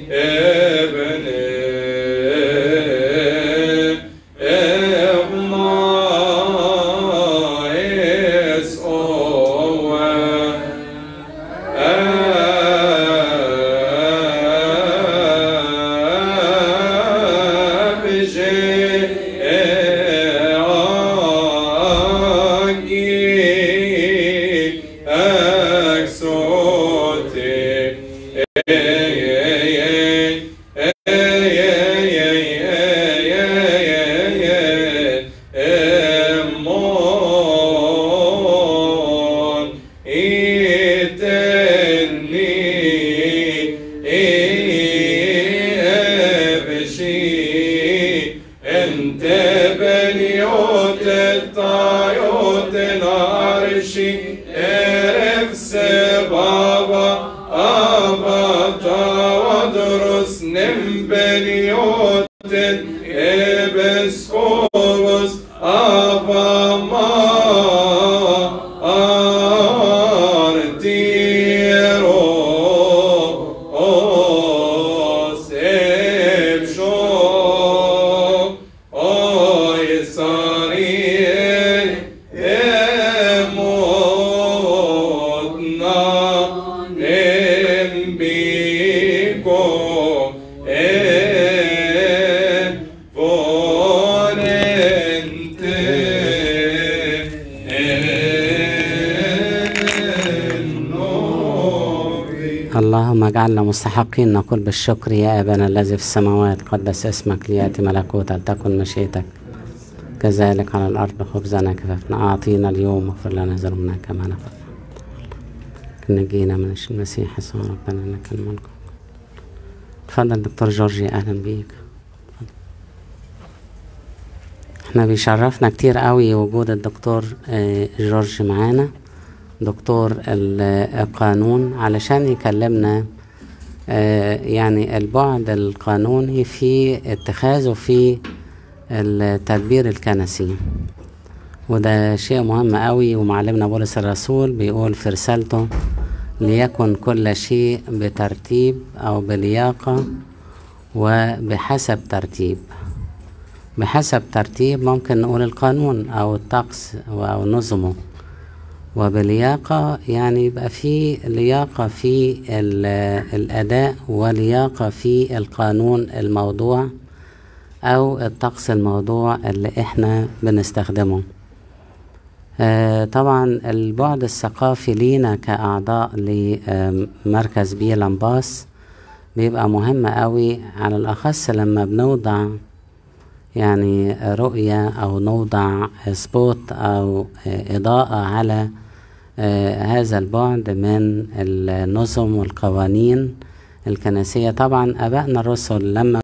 اللهم اجعلنا مستحقين نقول بالشكر يا أبانا الذي في السماوات قدس اسمك ليأتي ملكوتك تكن مشيئتك كذلك على الأرض خبزنا كفافنا أعطينا اليوم واغفر لنا ذنوبنا كما نغفر نجينا من المسيح يسوع ربنا لك الملك اتفضل دكتور جورجي أهلا بيك احنا بيشرفنا كتير قوي وجود الدكتور آه، جورج معانا دكتور القانون علشان يكلمنا آه، يعني البعد القانوني في اتخاذه في التدبير الكنسي وده شيء مهم قوي ومعلمنا بولس الرسول بيقول في رسالته ليكن كل شيء بترتيب أو بلياقة وبحسب ترتيب بحسب ترتيب ممكن نقول القانون أو الطقس أو نظمه وبلياقة يعني يبقى في لياقة في ال- الأداء ولياقة في القانون الموضوع أو الطقس الموضوع اللي إحنا بنستخدمه آه، طبعا البعد الثقافي لينا كأعضاء لمركز بي لمباس بيبقى مهم قوي على الأخص لما بنوضع يعني رؤية أو نوضع سبوت أو آه، إضاءة على آه، هذا البعد من النظم والقوانين الكنسية طبعا أبائنا الرسل لما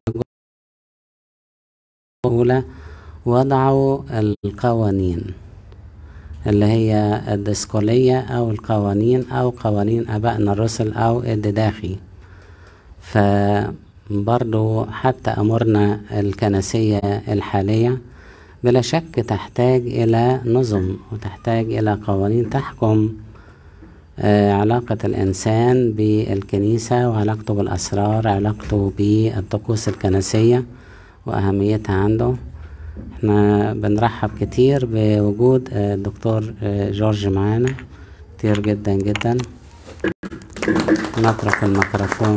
الأولى وضعوا القوانين اللي هي الدسكولية أو القوانين أو قوانين أبائنا الرسل أو الدداخي فبرضو حتى أمورنا الكنسية الحالية بلا شك تحتاج إلى نظم وتحتاج إلى قوانين تحكم آه، علاقة الإنسان بالكنيسة وعلاقته بالأسرار علاقته بالطقوس الكنسية وأهميتها عنده احنا بنرحب كتير بوجود آه، الدكتور آه، جورج معانا كتير جدا جدا نترك الميكروفون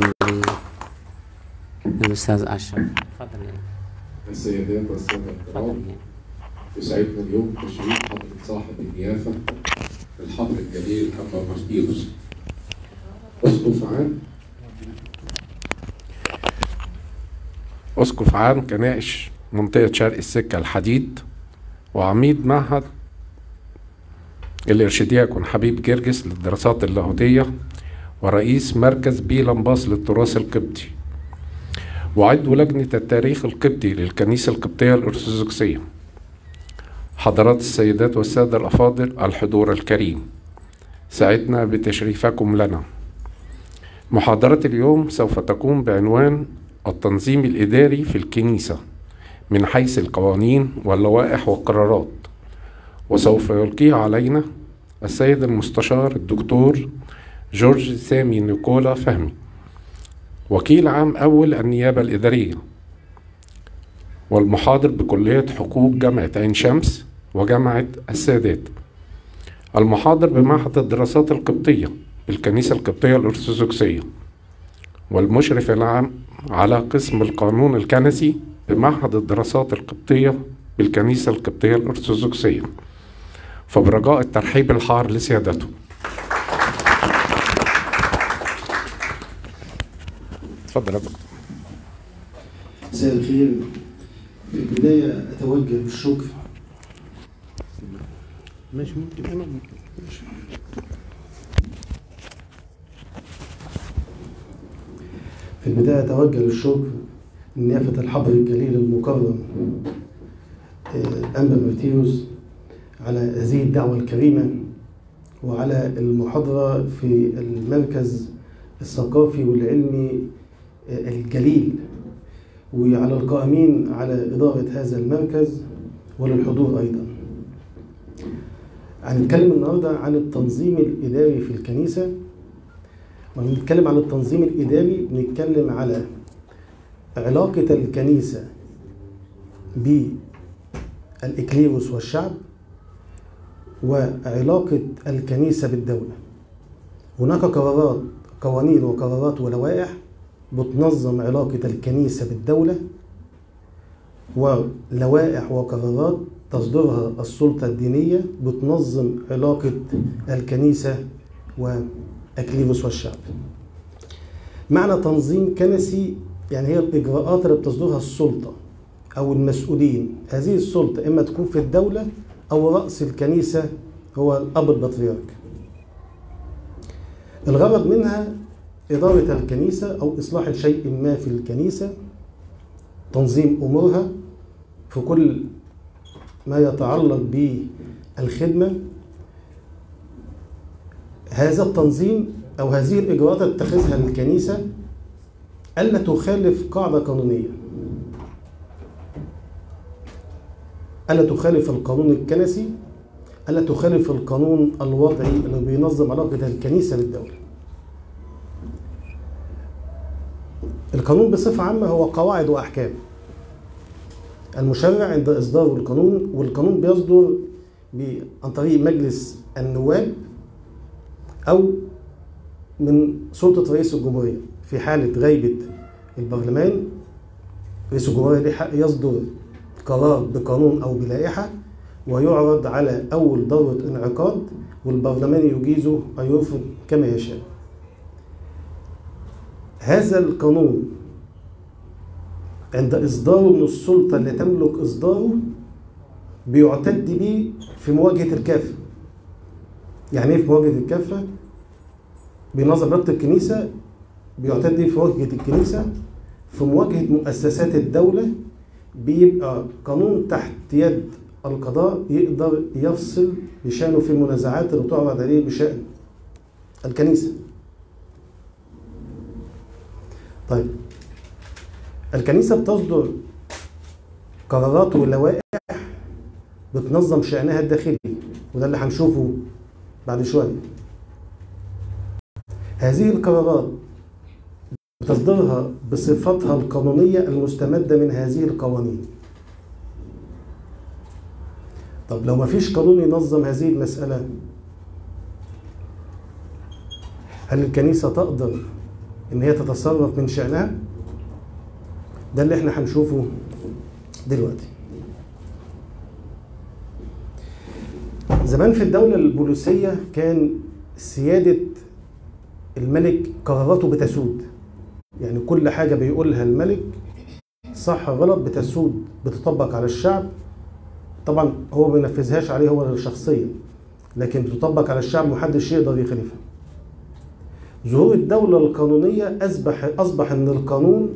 للأستاذ أشرف اتفضل يا السيدات والسادة اتفضل الكرام يا يسعدنا اليوم تشريف حضرة صاحب النيافة الحضر الجليل أبا مارتيروس أسقف عام أسقف عام كنائش منطقة شرق السكة الحديد وعميد معهد الإرشدياكون حبيب جرجس للدراسات اللاهوتية ورئيس مركز بي لمباس للتراث القبطي وعضو لجنة التاريخ القبطي للكنيسة القبطية الأرثوذكسية حضرات السيدات والسادة الأفاضل الحضور الكريم سعدنا بتشريفكم لنا محاضرة اليوم سوف تكون بعنوان التنظيم الإداري في الكنيسة من حيث القوانين واللوائح والقرارات وسوف يلقيها علينا السيد المستشار الدكتور جورج سامي نيكولا فهمي وكيل عام أول النيابة الإدارية والمحاضر بكلية حقوق جامعة عين شمس وجامعة السادات المحاضر بمعهد الدراسات القبطية بالكنيسة القبطية الأرثوذكسية والمشرف العام على قسم القانون الكنسي بمعهد الدراسات القبطية بالكنيسة القبطية الأرثوذكسية فبرجاء الترحيب الحار لسيادته اتفضل يا دكتور مساء الخير في البداية أتوجه بالشكر ماشي ممكن أنا ماشي. في البداية أتوجه بالشكر لنيافة الحضر الجليل المكرم آه، أنبا مرتيوس على هذه الدعوة الكريمة وعلى المحاضرة في المركز الثقافي والعلمي آه، الجليل وعلى القائمين على إدارة هذا المركز وللحضور أيضا هنتكلم النهاردة عن التنظيم الإداري في الكنيسة ولما بنتكلم عن التنظيم الإداري بنتكلم على علاقة الكنيسة بالإكليروس والشعب وعلاقة الكنيسة بالدولة هناك قرارات قوانين وقرارات ولوائح بتنظم علاقة الكنيسة بالدولة ولوائح وقرارات تصدرها السلطة الدينية بتنظم علاقة الكنيسة وأكليروس والشعب معنى تنظيم كنسي يعني هي الإجراءات اللي بتصدرها السلطة أو المسؤولين هذه السلطة إما تكون في الدولة أو رأس الكنيسة هو الأب البطريرك الغرض منها إدارة الكنيسة أو إصلاح شيء ما في الكنيسة تنظيم أمورها في كل ما يتعلق بالخدمة هذا التنظيم أو هذه الإجراءات اللي تتخذها الكنيسة ألا تخالف قاعدة قانونية ألا تخالف القانون الكنسي ألا تخالف القانون الوضعي اللي بينظم علاقة الكنيسة بالدولة القانون بصفة عامة هو قواعد وأحكام المشرع عند إصدار القانون والقانون بيصدر ب- عن طريق مجلس النواب أو من سلطة رئيس الجمهورية في حالة غيبة البرلمان رئيس الجمهورية ليه حق يصدر قرار بقانون أو بلائحة ويعرض على أول دورة انعقاد والبرلمان يجيزه أو يرفض كما يشاء هذا القانون عند إصداره من السلطة اللي تملك إصداره بيعتد به في مواجهة الكافة يعني إيه في مواجهة الكافة؟ بينظم رابطة الكنيسة بيعتد به في مواجهة الكنيسة في مواجهة مؤسسات الدولة بيبقى قانون تحت يد القضاء يقدر يفصل بشأنه في المنازعات اللي تعرض عليه بشأن الكنيسة طيب الكنيسة بتصدر قرارات ولوائح بتنظم شأنها الداخلي وده اللي هنشوفه بعد شوية هذه القرارات بتصدرها بصفتها القانونية المستمدة من هذه القوانين طب لو ما فيش قانون ينظم هذه المسألة هل الكنيسة تقدر إن هي تتصرف من شأنها؟ ده اللي احنا هنشوفه دلوقتي زمان في الدولة البوليسية كان سيادة الملك قراراته بتسود يعني كل حاجة بيقولها الملك صح غلط بتسود بتطبق على الشعب طبعا هو ما بينفذهاش عليه هو شخصيا لكن بتطبق على الشعب محدش يقدر يخالفها ظهور الدولة القانونية أصبح أصبح إن القانون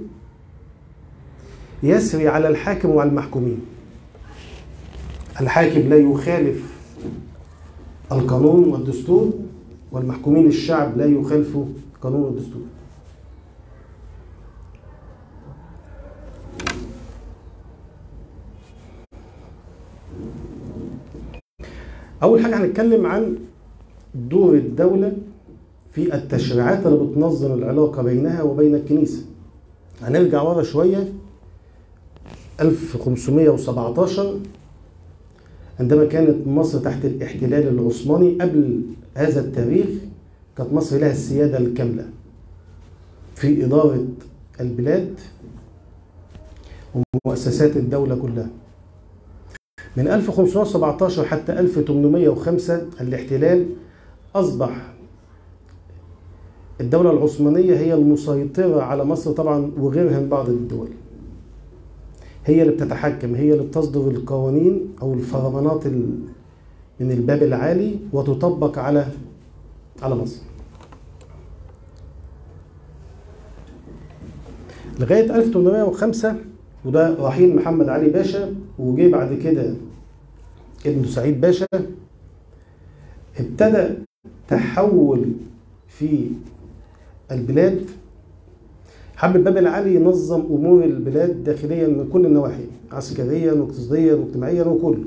يسري على الحاكم وعلى المحكومين الحاكم لا يخالف القانون والدستور والمحكومين الشعب لا يخالفوا قانون والدستور أول حاجة هنتكلم عن دور الدولة في التشريعات اللي بتنظم العلاقة بينها وبين الكنيسة هنرجع ورا شوية 1517 عندما كانت مصر تحت الاحتلال العثماني قبل هذا التاريخ كانت مصر لها السيادة الكاملة في إدارة البلاد ومؤسسات الدولة كلها من 1517 حتى 1805 الاحتلال أصبح الدولة العثمانية هي المسيطرة على مصر طبعا وغيرها من بعض الدول هي اللي بتتحكم هي اللي بتصدر القوانين أو الفرمانات من الباب العالي وتطبق على على مصر لغاية 1805 وده رحيل محمد علي باشا وجي بعد كده ابنه سعيد باشا ابتدى تحول في البلاد حب الباب العالي ينظم امور البلاد داخليا من كل النواحي عسكريا واقتصاديا واجتماعيا وكله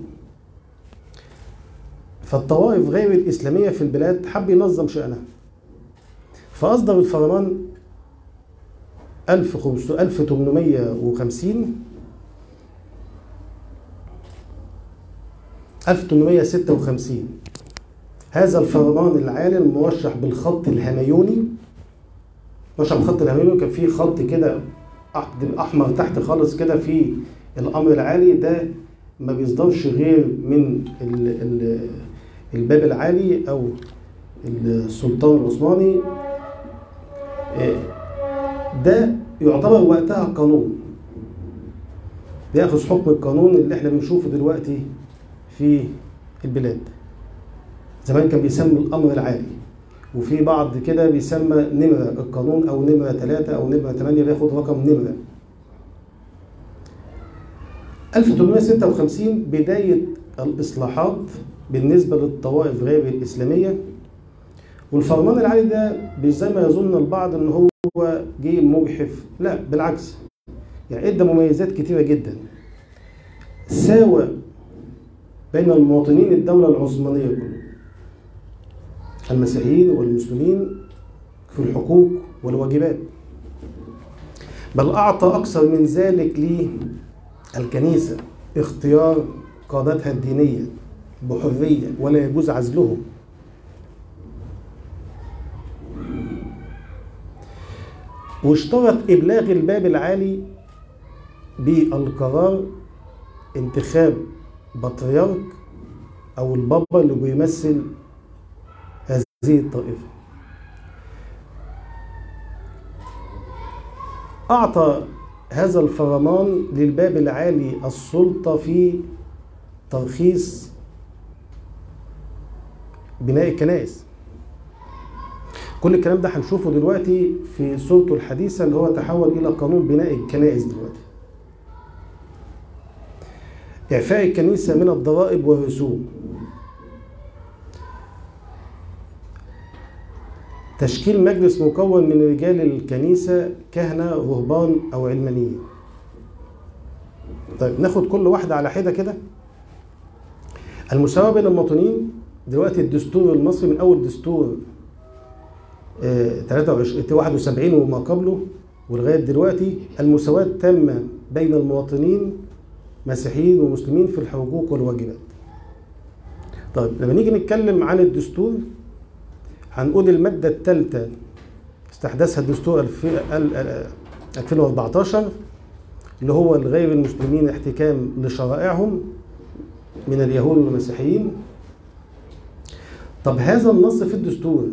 فالطوائف غير الاسلاميه في البلاد حب ينظم شانها فاصدر الفرمان 1850 1856 هذا الفرمان العالي المرشح بالخط الهميوني مرشح بالخط الهميوني كان فيه خط كده احمر تحت خالص كده في الامر العالي ده ما بيصدرش غير من ال ال الباب العالي او السلطان العثماني ده يعتبر وقتها قانون بياخذ حكم القانون اللي احنا بنشوفه دلوقتي في البلاد زمان كان بيسمى الامر العالي وفي بعض كده بيسمى نمرة القانون او نمرة ثلاثة او نمرة ثمانية بياخد رقم نمرة 1856 بداية الإصلاحات بالنسبة للطوائف غير الإسلامية والفرمان العالي ده مش زي ما يظن البعض ان هو جه مجحف لا بالعكس يعني ادى مميزات كتيره جدا ساوى بين المواطنين الدوله العثمانيه كلها المسيحيين والمسلمين في الحقوق والواجبات بل اعطى اكثر من ذلك للكنيسه اختيار قادتها الدينيه بحريه ولا يجوز عزلهم واشترط إبلاغ الباب العالي بالقرار انتخاب بطريرك أو البابا اللي بيمثل هذه الطائفة أعطى هذا الفرمان للباب العالي السلطة في ترخيص بناء الكنائس كل الكلام ده هنشوفه دلوقتي في صورته الحديثة اللي هو تحول إلى قانون بناء الكنائس دلوقتي إعفاء الكنيسة من الضرائب والرسوم تشكيل مجلس مكون من رجال الكنيسة كهنة رهبان أو علمانيين طيب ناخد كل واحدة على حدة كده المساواة بين المواطنين دلوقتي الدستور المصري من أول دستور 23 71 وما قبله ولغايه دلوقتي المساواه تامه بين المواطنين مسيحيين ومسلمين في الحقوق والواجبات. طيب لما نيجي نتكلم عن الدستور هنقول الماده الثالثه استحدثها الدستور 2014 اللي هو الغير المسلمين احتكام لشرائعهم من اليهود والمسيحيين. طب هذا النص في الدستور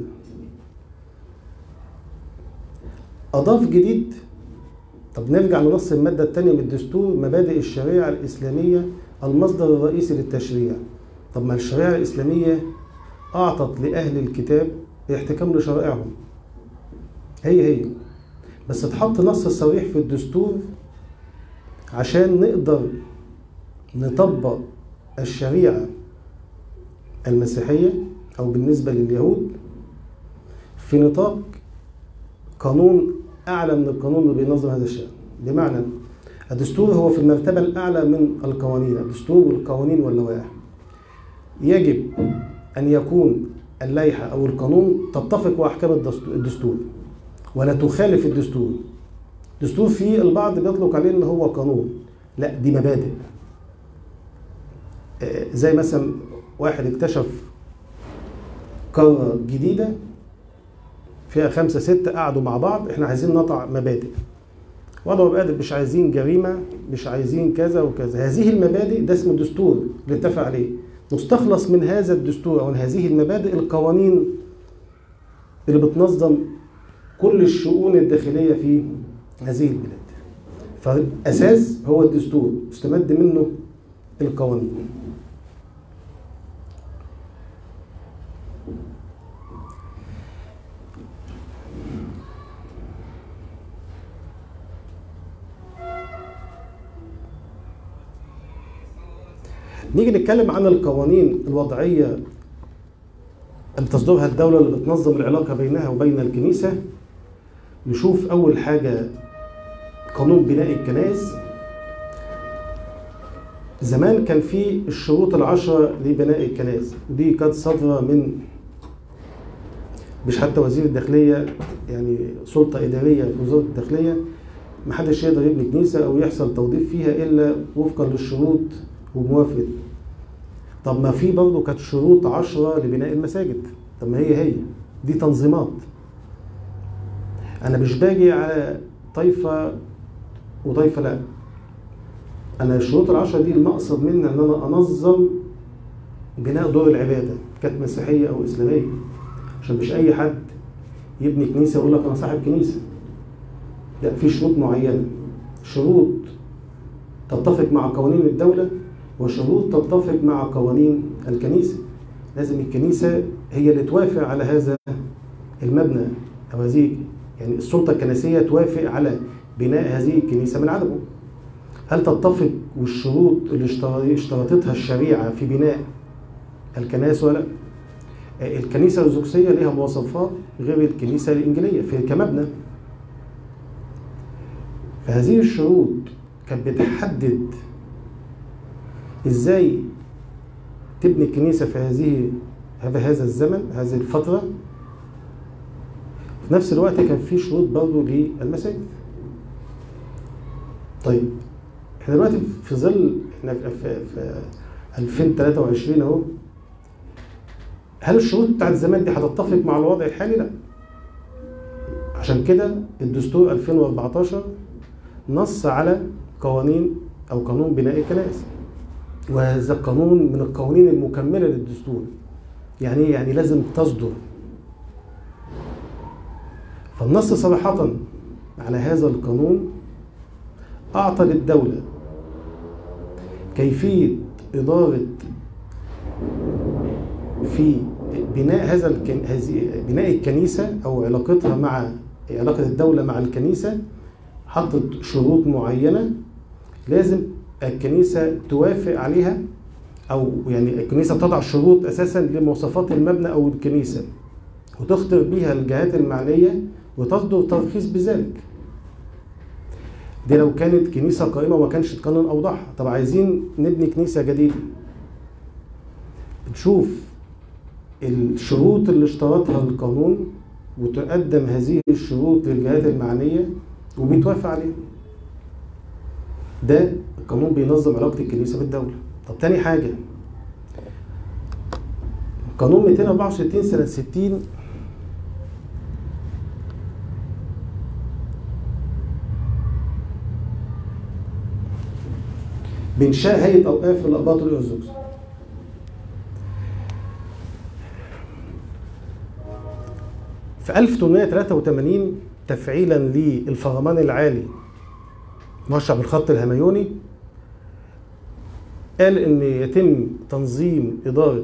أضاف جديد طب نرجع لنص المادة الثانية من الدستور مبادئ الشريعة الإسلامية المصدر الرئيسي للتشريع طب ما الشريعة الإسلامية أعطت لأهل الكتاب احتكام لشرائعهم هي هي بس اتحط نص صريح في الدستور عشان نقدر نطبق الشريعة المسيحية أو بالنسبة لليهود في نطاق قانون أعلى من القانون اللي بينظم هذا الشأن بمعنى الدستور هو في المرتبة الأعلى من القوانين الدستور والقوانين واللوائح يجب أن يكون اللائحة أو القانون تتفق مع أحكام الدستور- الدستور ولا تخالف الدستور الدستور فيه البعض بيطلق عليه إن هو قانون لا دي مبادئ آه، زي مثلا واحد اكتشف قارة جديدة فيها خمسة ستة قعدوا مع بعض احنا عايزين نضع مبادئ وضعوا مبادئ مش عايزين جريمة مش عايزين كذا وكذا هذه المبادئ ده اسمه دستور اللي اتفق عليه مستخلص من هذا الدستور او من هذه المبادئ القوانين اللي بتنظم كل الشؤون الداخلية في هذه البلاد فالأساس هو الدستور استمد منه القوانين نيجي نتكلم عن القوانين الوضعية اللي تصدرها الدولة اللي بتنظم العلاقة بينها وبين الكنيسة نشوف أول حاجة قانون بناء الكنائس زمان كان في الشروط العشرة لبناء الكنائس ودي كانت صادرة من مش حتى وزير الداخلية يعني سلطة إدارية في وزارة الداخلية محدش يقدر يبني كنيسة أو يحصل توظيف فيها إلا وفقا للشروط وموافقة طب ما في برضه كانت شروط عشرة لبناء المساجد طب ما هي هي دي تنظيمات أنا مش باجي على طائفة وطائفة لا أنا الشروط العشرة دي المقصد منها إن أنا أنظم بناء دور العبادة كانت مسيحية أو إسلامية عشان مش أي حد يبني كنيسة يقول لك أنا صاحب كنيسة لا في شروط معينة شروط تتفق مع قوانين الدولة وشروط تتفق مع قوانين الكنيسة لازم الكنيسة هي اللي توافق على هذا المبنى أو هذه يعني السلطة الكنسية توافق على بناء هذه الكنيسة من عدمه هل تتفق والشروط اللي اشتر- اشترطتها الشريعة في بناء الكنائس ولا لا؟ آه، الكنيسة الأرثوذكسية لها مواصفات غير الكنيسة الإنجيلية في كمبنى فهذه الشروط كانت بتحدد ازاي تبني الكنيسة في هذه هذا هذا الزمن هذه الفترة في نفس الوقت كان في شروط برضه للمساجد طيب احنا دلوقتي في ظل احنا في, في, في 2023 اهو هل الشروط بتاعت زمان دي هتتفق مع الوضع الحالي؟ لا عشان كده الدستور 2014 نص على قوانين او قانون بناء الكنائس وهذا القانون من القوانين المكمله للدستور يعني ايه يعني لازم تصدر فالنص صراحه على هذا القانون اعطى للدوله كيفيه اداره في بناء هذا الكن... هذه بناء الكنيسه او علاقتها مع علاقه الدوله مع الكنيسه حطت شروط معينه لازم الكنيسه توافق عليها او يعني الكنيسه تضع شروط اساسا لمواصفات المبنى او الكنيسه وتخطر بها الجهات المعنيه وتصدر ترخيص بذلك دي لو كانت كنيسه قائمه وما كانش القانون اوضحها طب عايزين نبني كنيسه جديده نشوف الشروط اللي اشترطها القانون وتقدم هذه الشروط للجهات المعنيه وبيتوافق عليها ده القانون بينظم علاقة الكنيسة بالدولة طب تاني حاجة قانون 264 سنة 60 بإنشاء هيئة أوقاف الأقباط الأرثوذكس في 1883 تفعيلا للفرمان العالي مرشح بالخط الهميوني قال ان يتم تنظيم اداره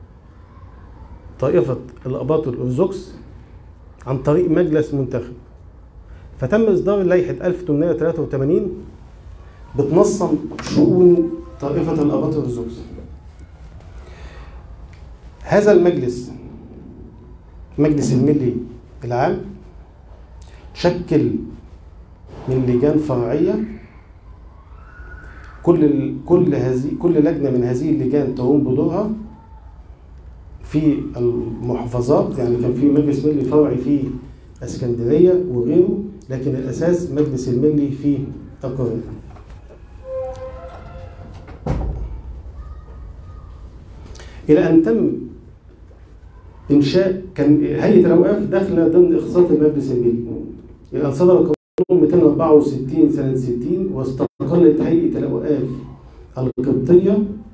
طائفه الاباط الارثوذكس عن طريق مجلس منتخب فتم اصدار لائحه 1883 بتنظم شؤون طائفه الاباط الارثوذكس هذا المجلس مجلس الملي العام شكل من لجان فرعيه كل ال... كل هذه كل لجنه من هذه اللجان تقوم بدورها في المحافظات يعني كان في مجلس ملي فرعي في اسكندريه وغيره لكن الاساس مجلس الملي في القاهره الى ان تم انشاء كان هيئه الاوقاف داخله ضمن اختصاصات المجلس الملي الى ان صدر قانون 264 سنه 60 واستقلت هيئه الاوقاف القبطيه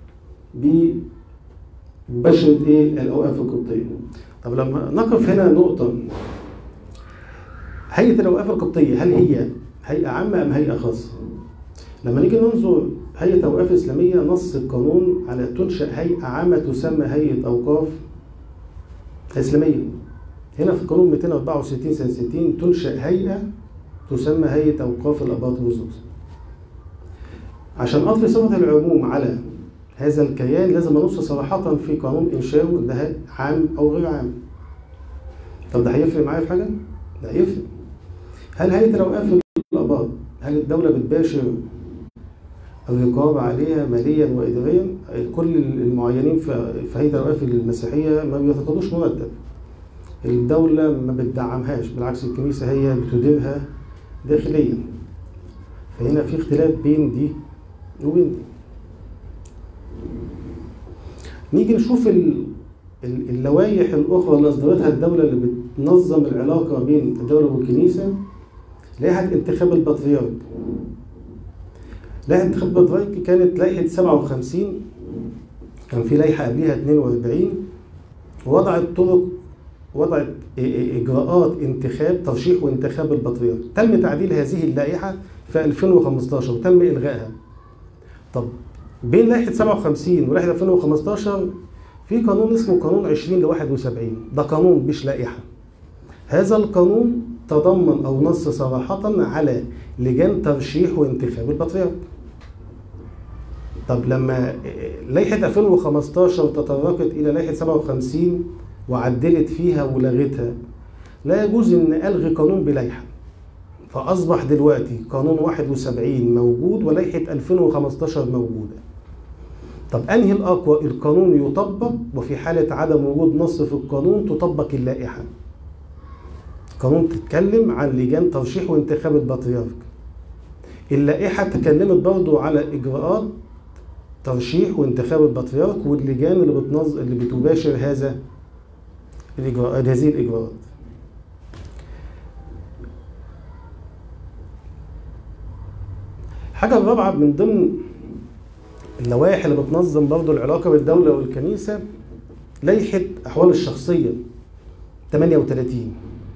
بمباشره ايه الاوقاف القبطيه طب لما نقف هنا نقطه هيئه الاوقاف القبطيه هل هي هيئه عامه ام هيئه خاصه لما نيجي ننظر هيئه اوقاف اسلاميه نص القانون على تنشا هيئه عامه تسمى هيئه اوقاف اسلاميه هنا في القانون 264 سنه 60 تنشا هيئه تسمى هيئه اوقاف الاباط الارثوذكس عشان اطفي صفه العموم على هذا الكيان لازم انص صراحه في قانون انشاؤه ده عام او غير عام طب ده هيفرق معايا في حاجه؟ ده هيفرق هل هيئه الاوقاف الاباط هل الدوله بتباشر الرقابه عليها ماليا واداريا؟ كل المعينين في في هيئه الاوقاف المسيحيه ما بيتقاضوش مرتب الدوله ما بتدعمهاش بالعكس الكنيسه هي بتديرها داخليا فهنا في اختلاف بين دي وبين دي نيجي نشوف ال- ال- اللوائح الاخرى اللي اصدرتها الدوله اللي بتنظم العلاقه بين الدوله والكنيسه لائحه انتخاب البطريرك لائحه انتخاب البطريرك كانت لائحه 57 كان في لائحه قبليها 42 وضعت طرق وضعت إ- إ- اجراءات انتخاب ترشيح وانتخاب البطريرك تم تعديل هذه اللائحه في 2015 وتم الغائها طب بين لائحه 57 ولائحه 2015 في قانون اسمه قانون 20 ل 71 ده قانون مش لائحه هذا القانون تضمن او نص صراحه على لجان ترشيح وانتخاب البطريرك طب لما لائحه 2015 تطرقت الى لائحه 57 وعدلت فيها ولغتها لا يجوز ان الغي قانون بلائحه فاصبح دلوقتي قانون 71 موجود ولائحه 2015 موجوده طب انهي الاقوى القانون يطبق وفي حاله عدم وجود نص في القانون تطبق اللائحه القانون تتكلم عن لجان ترشيح وانتخاب البطريرك اللائحه تكلمت برضو على اجراءات ترشيح وانتخاب البطريرك واللجان اللي بتنظ... اللي بتباشر هذا الاجراءات هذه الاجراءات الحاجة الرابعة من ضمن اللوائح اللي بتنظم برضو العلاقة بالدولة والكنيسة لائحة أحوال الشخصية 38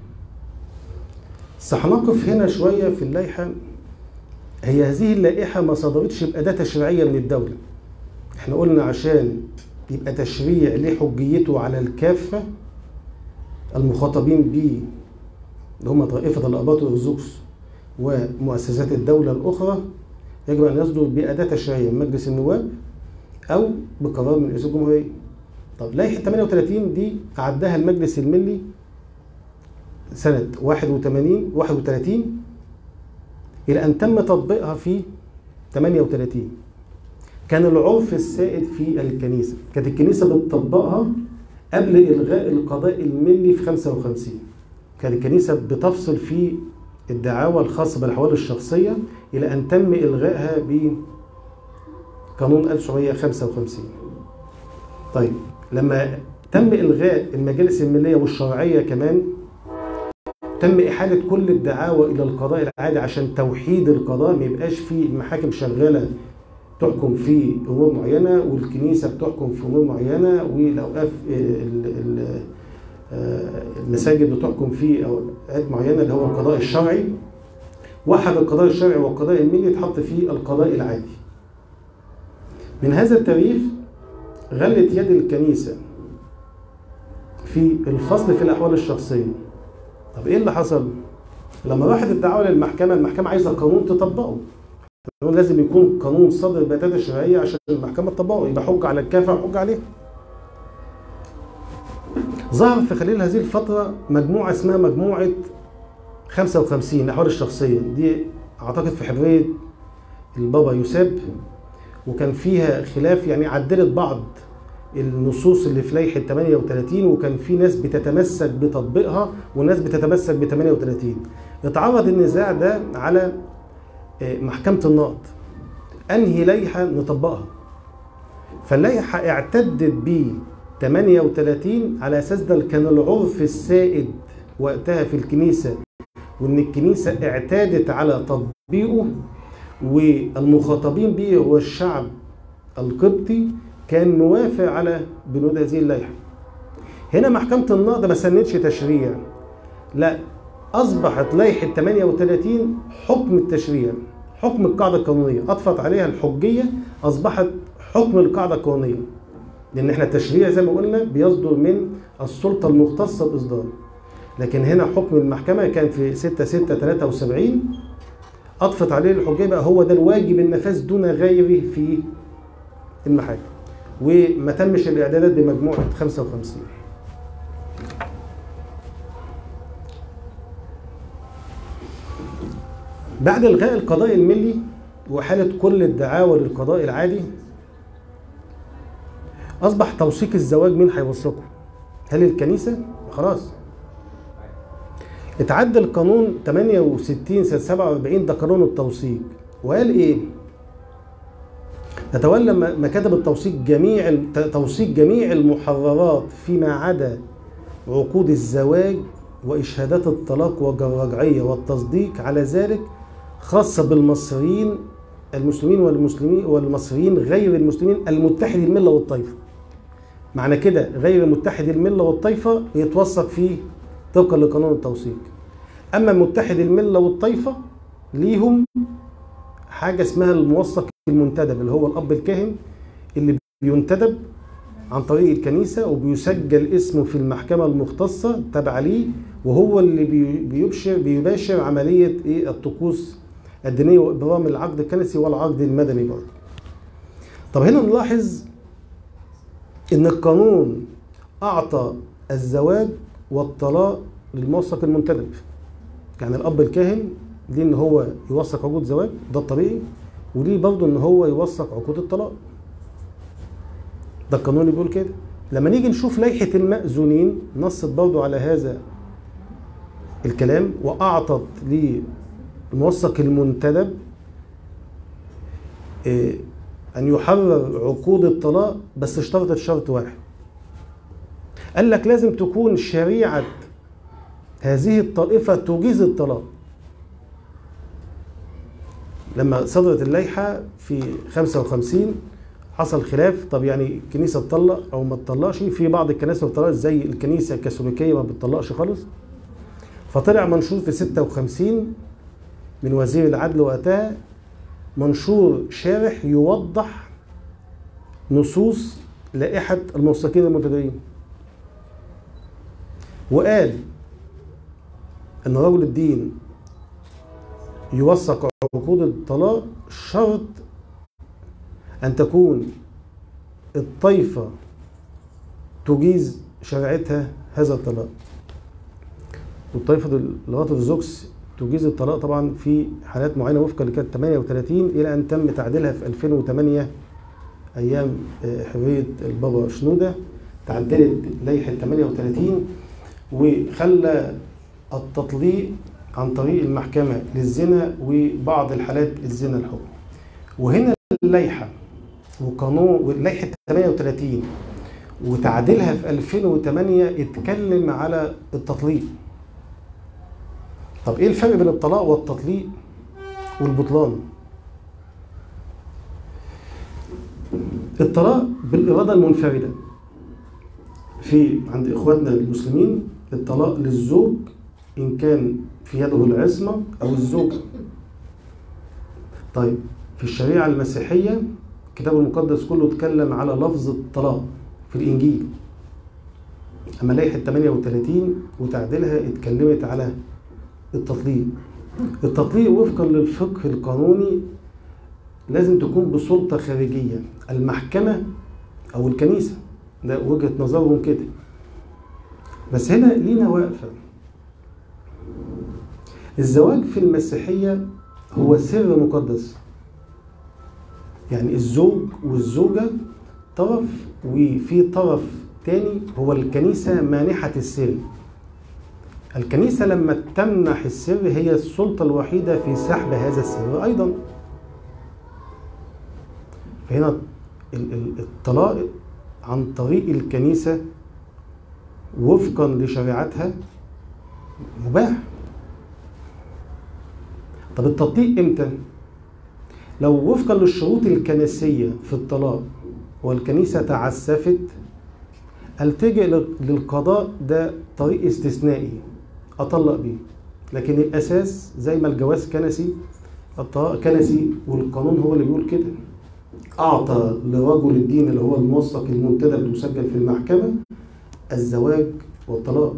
بس هنقف هنا شوية في اللائحة هي هذه اللائحة ما صدرتش بأداة تشريعية من الدولة احنا قلنا عشان يبقى تشريع ليه حجيته على الكافة المخاطبين بيه اللي هم طائفة الأباط والأرثوذكس ومؤسسات الدولة الأخرى يجب أن يصدر بأداة تشريعية من مجلس النواب أو بقرار من رئيس الجمهورية. طب لائحة 38 دي أعدها المجلس الملي سنة 81 31 إلى أن تم تطبيقها في 38 كان العرف السائد في الكنيسة كانت الكنيسة بتطبقها قبل إلغاء القضاء الملي في 55 كانت الكنيسة بتفصل في الدعاوى الخاصة بالأحوال الشخصية إلى أن تم إلغائها بقانون 1955 طيب لما تم إلغاء المجالس الملية والشرعية كمان تم إحالة كل الدعاوى إلى القضاء العادي عشان توحيد القضاء ما يبقاش في المحاكم شغالة تحكم في أمور معينة والكنيسة بتحكم في أمور معينة والأوقاف ال- ال- المساجد بتحكم في اوقات معينه اللي هو القضاء الشرعي وحد القضاء الشرعي والقضاء الملي يتحط فيه القضاء العادي من هذا التاريخ غلت يد الكنيسه في الفصل في الاحوال الشخصيه طب ايه اللي حصل لما راحت الدعوه للمحكمه المحكمه عايزه قانون تطبقه قانون لازم يكون قانون صدر بأداة شرعية عشان المحكمة تطبقه يبقى حجة على الكافة وحجة عليه ظهر في خلال هذه الفترة مجموعة اسمها مجموعة 55 الأحوال الشخصية دي أعتقد في حرية البابا يوسف وكان فيها خلاف يعني عدلت بعض النصوص اللي في لائحه 38 وكان في ناس بتتمسك بتطبيقها وناس بتتمسك ب 38 اتعرض النزاع ده على آه، محكمه النقض انهي لائحه نطبقها فاللائحه اعتدت ب 38 على اساس ده كان العرف السائد وقتها في الكنيسه وان الكنيسه اعتادت على تطبيقه والمخاطبين به هو الشعب القبطي كان موافق على بنود هذه اللائحه. هنا محكمه النقض ما سندش تشريع لا اصبحت لائحه 38 حكم التشريع حكم القاعده القانونيه اضفت عليها الحجيه اصبحت حكم القاعده القانونيه لان احنا التشريع زي ما قلنا بيصدر من السلطه المختصه باصداره لكن هنا حكم المحكمه كان في 6 6 73 اضفت عليه الحجيه بقى هو ده الواجب النفاذ دون غيره في المحاكم وما تمش الاعدادات بمجموعه 55 بعد الغاء القضاء الملي وحاله كل الدعاوى للقضاء العادي اصبح توثيق الزواج مين هيوثقه؟ هل الكنيسه؟ خلاص اتعدل قانون 68 سنه 47 ده قانون التوثيق وقال ايه؟ تتولى م- مكاتب التوثيق جميع ال- ت- توثيق جميع المحررات فيما عدا عقود الزواج وإشهادات الطلاق والرجعية والتصديق على ذلك خاصة بالمصريين المسلمين والمسلمين والمصريين غير المسلمين المتحد الملة والطائفة معنى كده غير متحد الملة والطائفة يتوثق فيه طبقا لقانون التوثيق أما متحد الملة والطائفة ليهم حاجة اسمها الموثق المنتدب اللي هو الأب الكاهن اللي بينتدب عن طريق الكنيسة وبيسجل اسمه في المحكمة المختصة تابعة ليه وهو اللي بي- بيبشر بيباشر عملية إيه الطقوس الدينية وإبرام العقد الكنسي والعقد المدني برضه. طب هنا نلاحظ إن القانون أعطى الزواج والطلاق للموثق المنتدب. يعني الأب الكاهن ليه إن هو يوثق عقود زواج ده الطبيعي وليه برضه إن هو يوثق عقود الطلاق. ده القانون اللي بيقول كده لما نيجي نشوف لائحة المأذونين نصت برضه على هذا الكلام وأعطت للموثق المنتدب إيه، أن يحرر عقود الطلاق بس اشترطت شرط واحد قال لك لازم تكون شريعة هذه الطائفة تجيز الطلاق لما صدرت اللائحة في 55 حصل خلاف طب يعني الكنيسه تطلق او ما تطلقش في بعض الكنائس ما بتطلقش زي الكنيسه الكاثوليكيه ما بتطلقش خالص فطلع منشور في 56 من وزير العدل وقتها منشور شارح يوضح نصوص لائحه الموثقين المنتدبين وقال ان رجل الدين يوثق عقود الطلاق شرط أن تكون الطائفة تجيز شريعتها هذا الطلاق والطائفة الأرثوذكس تجيز الطلاق طبعا في حالات معينة وفقا لكانت 38 إلى أن تم تعديلها في 2008 أيام آه، حرية البابا شنودة تعدلت لائحة 38 وخلى التطليق عن طريق المحكمة للزنا وبعض الحالات الزنا الحر وهنا اللائحة وقانون ولائحة 38 وتعديلها في 2008 اتكلم على التطليق طب ايه الفرق بين الطلاق والتطليق والبطلان الطلاق بالإرادة المنفردة في عند إخواتنا المسلمين الطلاق للزوج إن كان في يده العصمة أو الزوجة طيب في الشريعة المسيحية الكتاب المقدس كله اتكلم على لفظ الطلاق في الإنجيل أما لائحة 38 وتعديلها اتكلمت على التطليق التطليق وفقا للفقه القانوني لازم تكون بسلطة خارجية المحكمة أو الكنيسة ده وجهة نظرهم كده بس هنا لينا واقفة الزواج في المسيحية هو سر مقدس يعني الزوج والزوجة طرف وفي طرف تاني هو الكنيسة مانحة السر الكنيسة لما تمنح السر هي السلطة الوحيدة في سحب هذا السر أيضا فهنا ال- ال- الطلاق عن طريق الكنيسة وفقا لشريعتها مباح طب التطبيق امتى؟ لو وفقا للشروط الكنسية في الطلاق والكنيسة تعسفت التجئ لل- للقضاء ده طريق استثنائي اطلق بيه لكن الاساس زي ما الجواز كنسي الطلاق كنسي والقانون هو اللي بيقول كده اعطى لرجل الدين اللي هو الموثق المنتدب المسجل في المحكمه الزواج والطلاق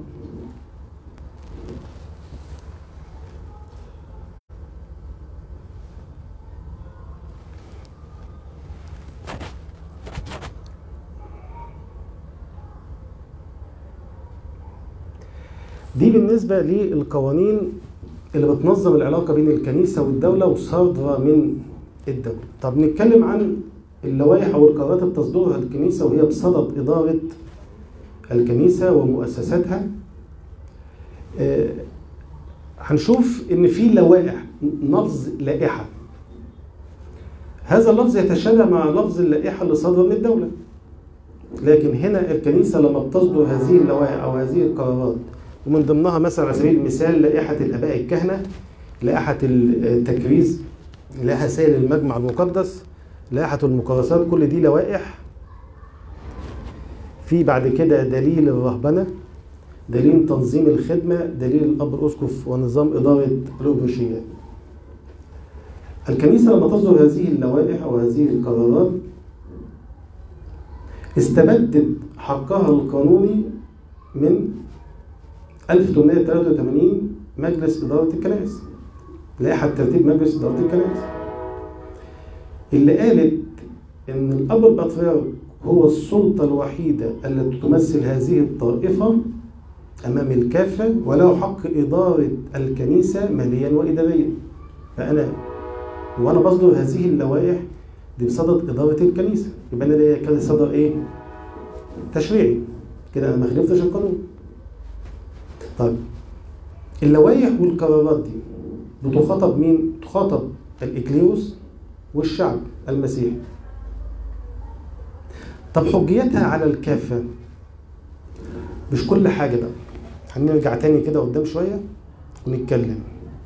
دي بالنسبة للقوانين اللي بتنظم العلاقة بين الكنيسة والدولة وصادرة من الدولة طب نتكلم عن اللوائح أو القرارات اللي بتصدرها الكنيسة وهي بصدد إدارة الكنيسة ومؤسساتها آه، هنشوف إن في لوائح لفظ لائحة هذا اللفظ يتشابه مع لفظ اللائحة اللي صادرة من الدولة لكن هنا الكنيسة لما بتصدر هذه اللوائح أو هذه القرارات ومن ضمنها مثلا على سبيل المثال لائحة الآباء الكهنة لائحة التكريس لائحة سائل المجمع المقدس لائحة المقرصات كل دي لوائح في بعد كده دليل الرهبنة دليل تنظيم الخدمة دليل الأب الأسقف ونظام إدارة الأوبرشيات الكنيسة لما تصدر هذه اللوائح أو هذه القرارات استبدت حقها القانوني من 1883 مجلس إدارة الكنائس لائحة ترتيب مجلس إدارة الكنائس اللي قالت إن الأب البطريرك هو السلطة الوحيدة التي تمثل هذه الطائفة أمام الكافة وله حق إدارة الكنيسة ماليا وإداريا فأنا وأنا بصدر هذه اللوائح دي بصدد إدارة الكنيسة يبقى أنا ليا كده صدر إيه؟ تشريعي كده أنا ما خالفتش القانون طيب اللوائح والقرارات دي بتخاطب مين؟ تخاطب الإكليوس والشعب المسيحي طب حجيتها على الكافة مش كل حاجة بقى هنرجع تاني كده قدام شوية ونتكلم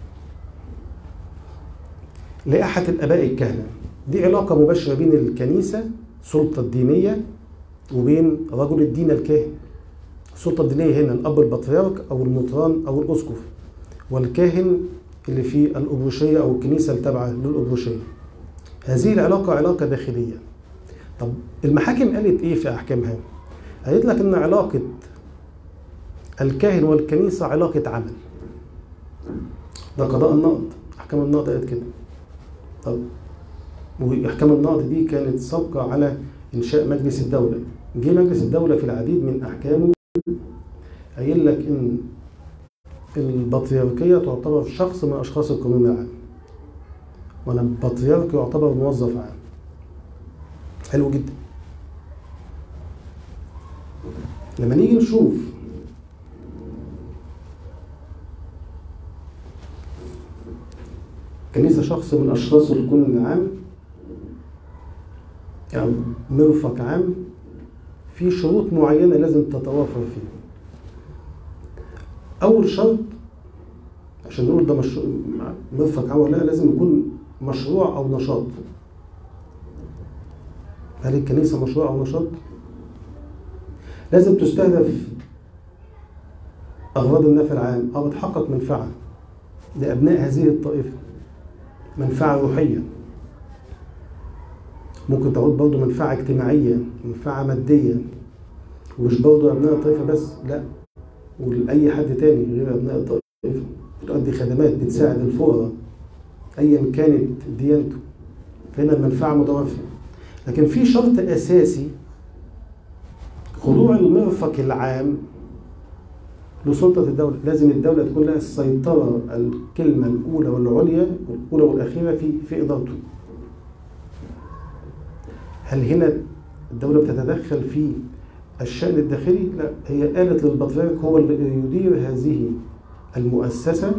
لائحة الآباء الكهنة دي علاقة مباشرة بين الكنيسة السلطة الدينية وبين رجل الدين الكاهن السلطة الدينية هنا الأب البطريرك أو المطران أو الأسقف والكاهن اللي في الأبروشية أو الكنيسة التابعة للأبروشية هذه العلاقة علاقة داخلية طب المحاكم قالت إيه في أحكامها؟ قالت لك إن علاقة الكاهن والكنيسة علاقة عمل ده قضاء النقض أحكام النقض قالت كده طب وأحكام النقض دي كانت سابقة على إنشاء مجلس الدولة جه مجلس الدولة في العديد من أحكامه قايل لك إن البطريركية تعتبر شخص من أشخاص القانون العام وأنا البطريرك يعتبر موظف عام حلو جدا لما نيجي نشوف كنيسة شخص من أشخاص القانون العام يعني مرفق عام في شروط معينة لازم تتوافر فيه أول شرط عشان نقول ده مش مرفق عام ولا لا لازم يكون مشروع أو نشاط هل الكنيسة مشروع أو نشاط؟ لازم تستهدف أغراض النفع العام أو بتحقق منفعة لأبناء هذه الطائفة منفعة روحية ممكن تعود برضه منفعة اجتماعية منفعة مادية ومش برضه أبناء الطائفة بس لا ولأي حد تاني غير أبناء الطائفة بتؤدي خدمات بتساعد الفقراء أيا كانت ديانته فهنا المنفعة متوفرة لكن في شرط أساسي خضوع المرفق العام لسلطة الدولة لازم الدولة تكون لها السيطرة الكلمة الأولى والعليا والأولى والأخيرة في في إدارته هل هنا الدولة بتتدخل في الشأن الداخلي لا هي قالت للبطريرك هو اللي يدير هذه المؤسسة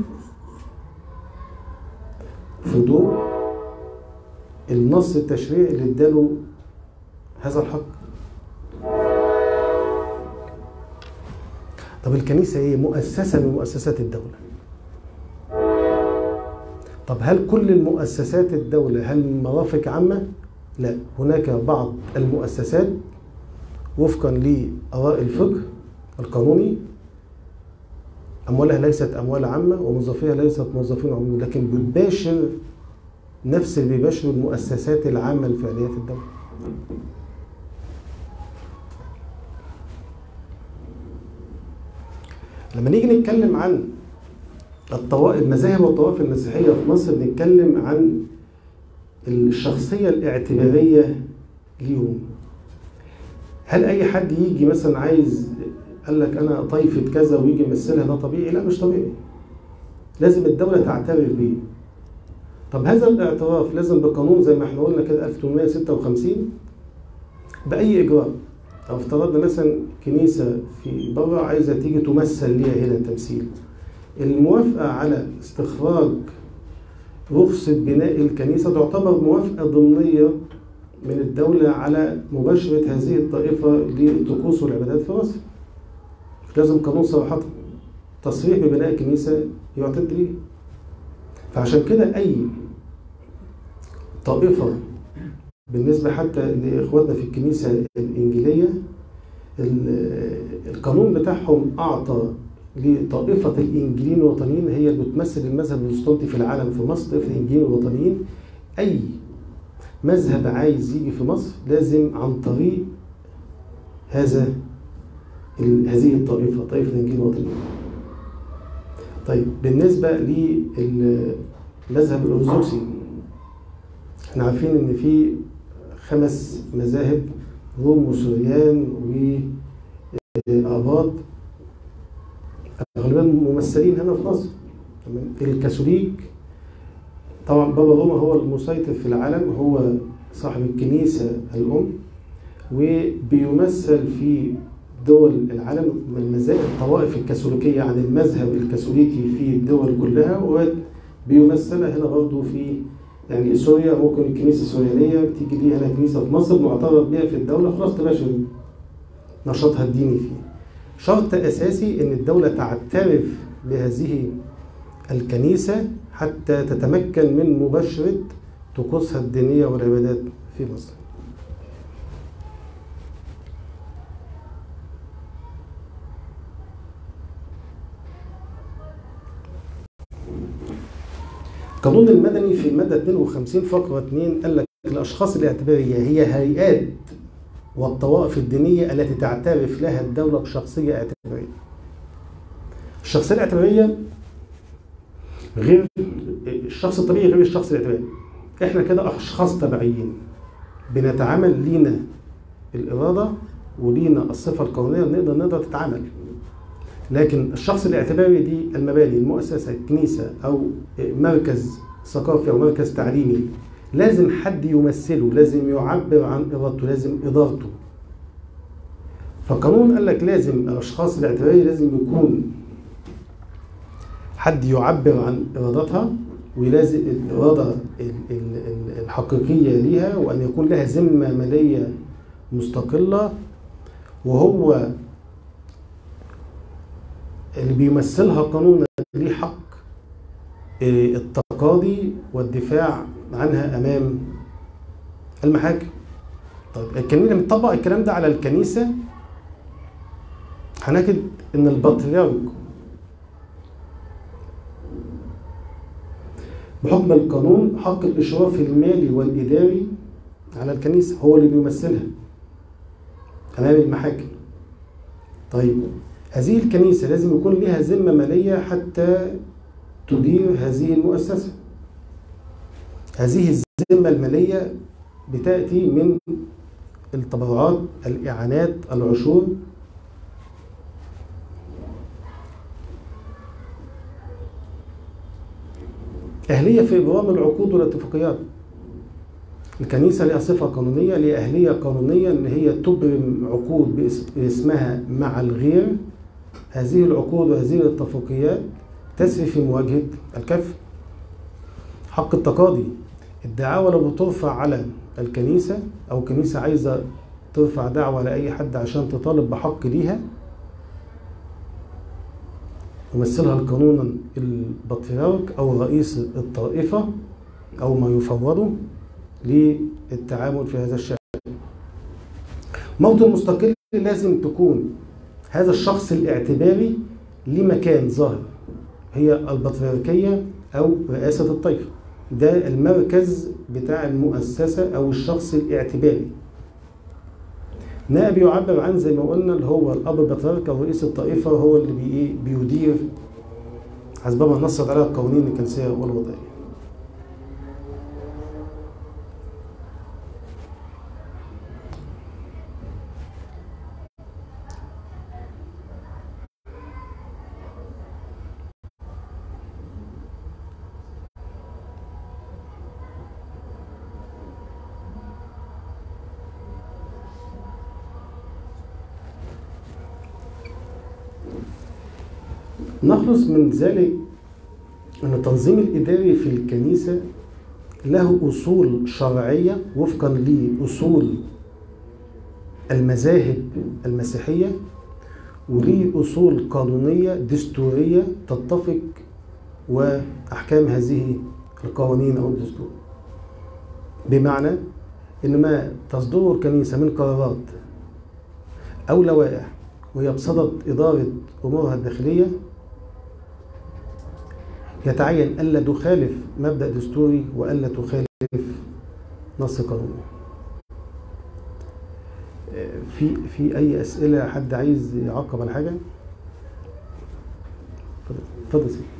في ضوء النص التشريعي اللي اداله هذا الحق طب الكنيسة هي مؤسسة من مؤسسات الدولة طب هل كل المؤسسات الدولة هل مرافق عامة؟ لا هناك بعض المؤسسات وفقا لآراء الفقه القانوني أموالها ليست أموال عامة وموظفيها ليست موظفين عموميين لكن بتباشر نفس اللي بيباشر المؤسسات العامة الفعلية في الدولة لما نيجي نتكلم عن الطوائف المذاهب والطوائف المسيحية في مصر بنتكلم عن الشخصية الاعتبارية ليهم هل أي حد يجي مثلا عايز قال لك أنا طائفة كذا ويجي يمثلها ده طبيعي؟ لا مش طبيعي لازم الدولة تعترف بيه طب هذا الاعتراف لازم بقانون زي ما احنا قلنا كده 1856 بأي إجراء لو افترضنا مثلا كنيسة في بره عايزة تيجي تمثل ليها هنا تمثيل الموافقة على استخراج رخصة بناء الكنيسة تعتبر موافقة ضمنية من الدولة على مباشرة هذه الطائفة للطقوس والعبادات في مصر. لازم قانون صراحة تصريح ببناء كنيسة يعتد به. فعشان كده أي طائفة بالنسبة حتى لإخواتنا في الكنيسة الإنجيلية القانون بتاعهم أعطى لطائفة الإنجيليين الوطنيين هي اللي بتمثل المذهب البروتستانتي في العالم في مصر طائفة الإنجيليين الوطنيين أي مذهب عايز يجي في مصر لازم عن طريق هذا هذه الطائفة طائفة الإنجيليين الوطنيين طيب بالنسبة للمذهب الأرثوذكسي احنا عارفين إن في خمس مذاهب روم وسوريان وآباط غالبا ممثلين هنا في مصر تمام الكاثوليك طبعا بابا روما هو المسيطر في العالم هو صاحب الكنيسة الأم وبيمثل في دول العالم من مزايا الطوائف الكاثوليكية عن المذهب الكاثوليكي في الدول كلها وبيمثلها هنا برضه في يعني سوريا ممكن الكنيسة السوريانية بتيجي ليها هنا كنيسة في مصر معترف بها في الدولة خلاص تباشر نشاطها الديني فيه شرط أساسي إن الدولة تعترف بهذه الكنيسة حتى تتمكن من مباشرة طقوسها الدينية والعبادات في مصر القانون المدني في المادة 52 فقرة 2 قال لك الأشخاص الاعتبارية هي هيئات والطوائف الدينية التي تعترف لها الدولة بشخصية اعتبارية. الشخصية الاعتبارية غير الشخص الطبيعي غير الشخص الاعتباري. احنا كده أشخاص تبعيين بنتعامل لينا الإرادة ولينا الصفة القانونية نقدر نقدر تتعامل. لكن الشخص الاعتباري دي المباني المؤسسة الكنيسة أو مركز ثقافي أو مركز تعليمي لازم حد يمثله لازم يعبر عن إرادته لازم إدارته فالقانون قال لك لازم الأشخاص الاعتبارية لازم يكون حد يعبر عن إرادتها ولازم الإرادة الحقيقية ليها وأن يكون لها ذمة مالية مستقلة وهو اللي بيمثلها قانونا ليه حق التقاضي والدفاع عنها امام المحاكم طيب الكنيسه لما نطبق الكلام ده على الكنيسه هنجد ان البطريرك بحكم القانون حق الاشراف المالي والاداري على الكنيسه هو اللي بيمثلها امام المحاكم طيب هذه الكنيسة لازم يكون لها ذمة مالية حتى تدير هذه المؤسسة هذه الذمة المالية بتأتي من التبرعات الإعانات العشور أهلية في إبرام العقود والاتفاقيات الكنيسة لها صفة قانونية لها أهلية قانونية إن هي تبرم عقود باسم- باسمها مع الغير هذه العقود وهذه الاتفاقيات تسري في مواجهة الكف حق التقاضي الدعاوى لو بترفع على الكنيسة أو الكنيسة عايزة ترفع دعوة لأي حد عشان تطالب بحق ليها يمثلها قانونا البطريرك أو رئيس الطائفة أو ما يفوضه للتعامل في هذا الشأن موطن مستقل لازم تكون هذا الشخص الاعتباري لمكان ظاهر هي البطريركية أو رئاسة الطائفة ده المركز بتاع المؤسسة أو الشخص الاعتباري نائب يعبر عن زي ما قلنا اللي هو الأب البطريرك أو رئيس الطائفة هو اللي بي إيه بيدير حسب ما نصت عليها القوانين الكنسية والوضعية نخلص من ذلك أن التنظيم الإداري في الكنيسة له أصول شرعية وفقا لأصول المذاهب المسيحية وليه أصول قانونية دستورية تتفق وأحكام هذه القوانين أو الدستور بمعنى إن ما تصدره الكنيسة من قرارات أو لوائح وهي بصدد إدارة أمورها الداخلية يتعين ألا تخالف مبدأ دستوري وألا تخالف نص قانوني. في في أي أسئلة حد عايز يعقب على حاجة؟ اتفضل اتفضل سيدي.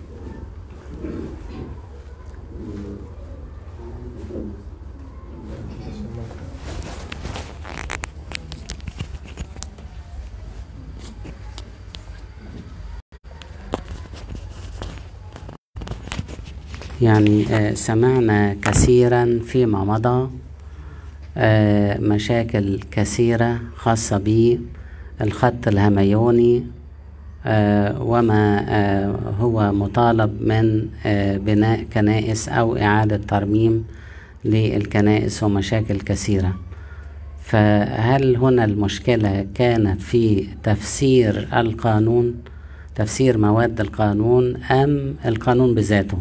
يعني آه، سمعنا كثيرا فيما مضى آه، مشاكل كثيرة خاصة بالخط الهميوني آه، وما آه، هو مطالب من آه، بناء كنائس أو إعادة ترميم للكنائس ومشاكل كثيرة فهل هنا المشكلة كانت في تفسير القانون تفسير مواد القانون أم القانون بذاته؟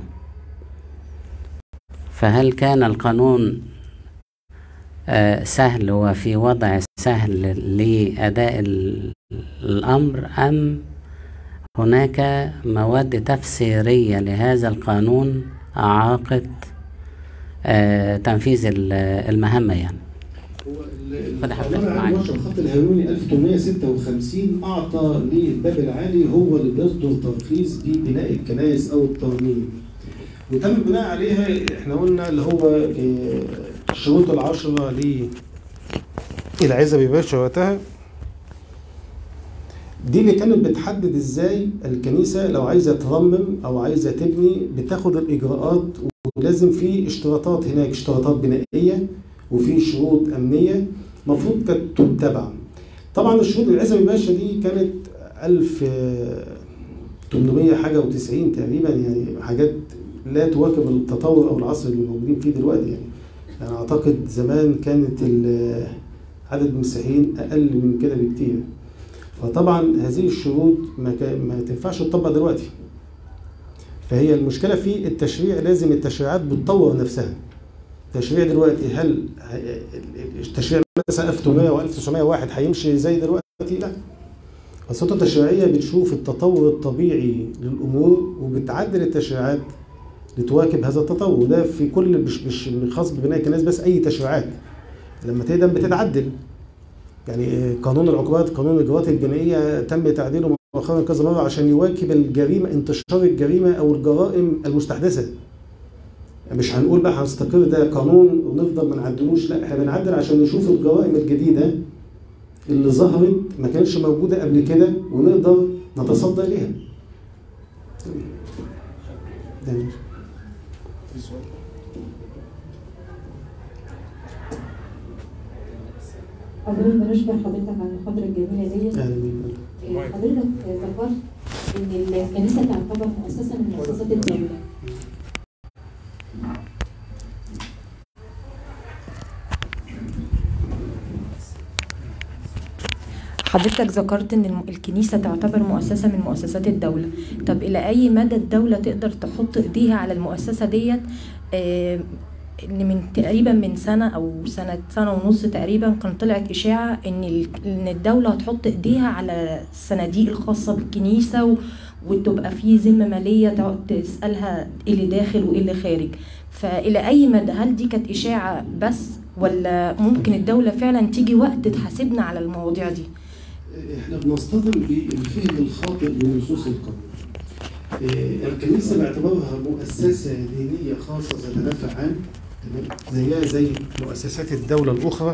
فهل كان القانون آه، سهل وفي وضع سهل لأداء ال- الأمر أم هناك مواد تفسيرية لهذا القانون أعاقت آه، تنفيذ ال- المهمة يعني خد حضرتك القانون العام معاك. المشرع الخط الهيروني 1856 اعطى للباب العالي هو اللي بيصدر ترخيص ببناء الكنائس او الترميم وتم البناء عليها احنا قلنا اللي هو آه، الشروط العشرة للعزبي باشا وقتها دي اللي كانت بتحدد ازاي الكنيسة لو عايزة ترمم او عايزة تبني بتاخد الاجراءات ولازم في اشتراطات هناك اشتراطات بنائية وفي شروط امنية المفروض كانت تتبع طبعا الشروط العزبي باشا دي كانت 1800 حاجة و90 تقريبا يعني حاجات لا تواكب التطور او العصر اللي موجودين فيه دلوقتي يعني يعني اعتقد زمان كانت ال- عدد المسيحيين اقل من كده بكتير فطبعا هذه الشروط ما, كا- ما تنفعش تطبق دلوقتي فهي المشكله في التشريع لازم التشريعات بتطور نفسها التشريع دلوقتي هل ه- التشريع مثلا 1800 و 1901 هيمشي زي دلوقتي لا السلطه التشريعيه بتشوف التطور الطبيعي للامور وبتعدل التشريعات لتواكب هذا التطور وده في كل مش مش خاص ببناء الكنائس بس اي تشريعات لما تقدم بتتعدل يعني قانون العقوبات قانون الاجراءات الجنائيه تم تعديله مؤخرا كذا مره عشان يواكب الجريمه انتشار الجريمه او الجرائم المستحدثه يعني مش هنقول بقى هنستقر ده قانون ونفضل ما نعدلوش لا احنا بنعدل عشان نشوف الجرائم الجديده اللي ظهرت ما كانش موجوده قبل كده ونقدر نتصدى اليها ده حضرتك بنشكر حضرتك على المحاضرة الجميلة ديت اهلا بيك آه، حضرتك ذكرت إن الكنيسة تعتبر مؤسسة من مؤسسات الدولة حضرتك ذكرت ان الم- الكنيسه تعتبر مؤسسه من مؤسسات الدوله طب الى اي مدى الدوله تقدر تحط ايديها على المؤسسه ديت آه، ان من تقريبا من سنه او سنه سنه ونص تقريبا كان طلعت اشاعه ان ال- ان الدوله هتحط ايديها على الصناديق الخاصه بالكنيسه و- وتبقى في ذمه ماليه تقعد تسالها ايه اللي داخل وايه اللي خارج فالى اي مدى هل دي كانت اشاعه بس ولا ممكن الدوله فعلا تيجي وقت تحاسبنا على المواضيع دي احنا بنصطدم بالفهم الخاطئ لنصوص القانون. إيه، الكنيسه باعتبارها مؤسسه دينيه خاصه ذات نفع عام تمام زيها زي مؤسسات الدولة الأخرى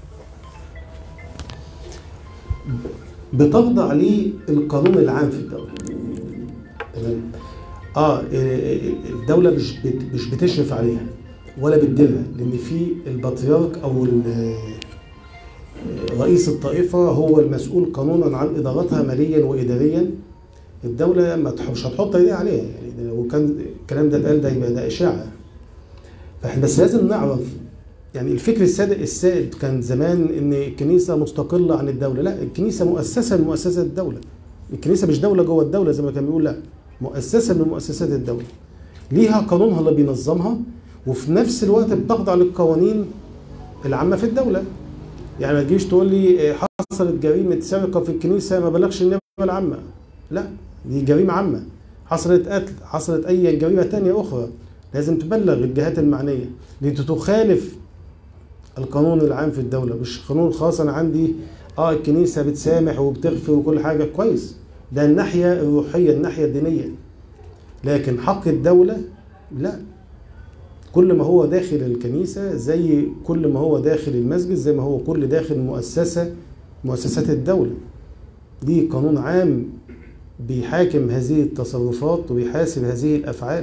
بتخضع للقانون العام في الدولة تمام اه إيه، الدولة مش بت- مش بتشرف عليها ولا بتديرها لأن في البطريرك أو ال- رئيس الطائفة هو المسؤول قانونا عن إدارتها ماليا وإداريا الدولة ما تح- مش هتحط ايديها عليها يعني لو كان الكلام ده اتقال ده يبقى ده إشاعة فاحنا بس لازم نعرف يعني الفكر السائد السائد كان زمان ان الكنيسه مستقله عن الدوله لا الكنيسه مؤسسه من مؤسسات الدوله الكنيسه مش دوله جوه الدوله زي ما كان بيقول لا مؤسسه من مؤسسات الدوله ليها قانونها اللي بينظمها وفي نفس الوقت بتخضع للقوانين العامه في الدوله يعني ما تجيش تقول لي آه، حصلت جريمه سرقه في الكنيسه ما بلغش النيابه العامه لا دي جريمه عامه حصلت قتل حصلت اي جريمه تانية اخرى لازم تبلغ الجهات المعنيه لان تخالف القانون العام في الدوله مش قانون خاص انا عندي اه الكنيسه بتسامح وبتغفر وكل حاجه كويس ده الناحيه الروحيه الناحيه الدينيه لكن حق الدوله لا كل ما هو داخل الكنيسه زي كل ما هو داخل المسجد زي ما هو كل داخل مؤسسه مؤسسات الدوله دي قانون عام بيحاكم هذه التصرفات وبيحاسب هذه الافعال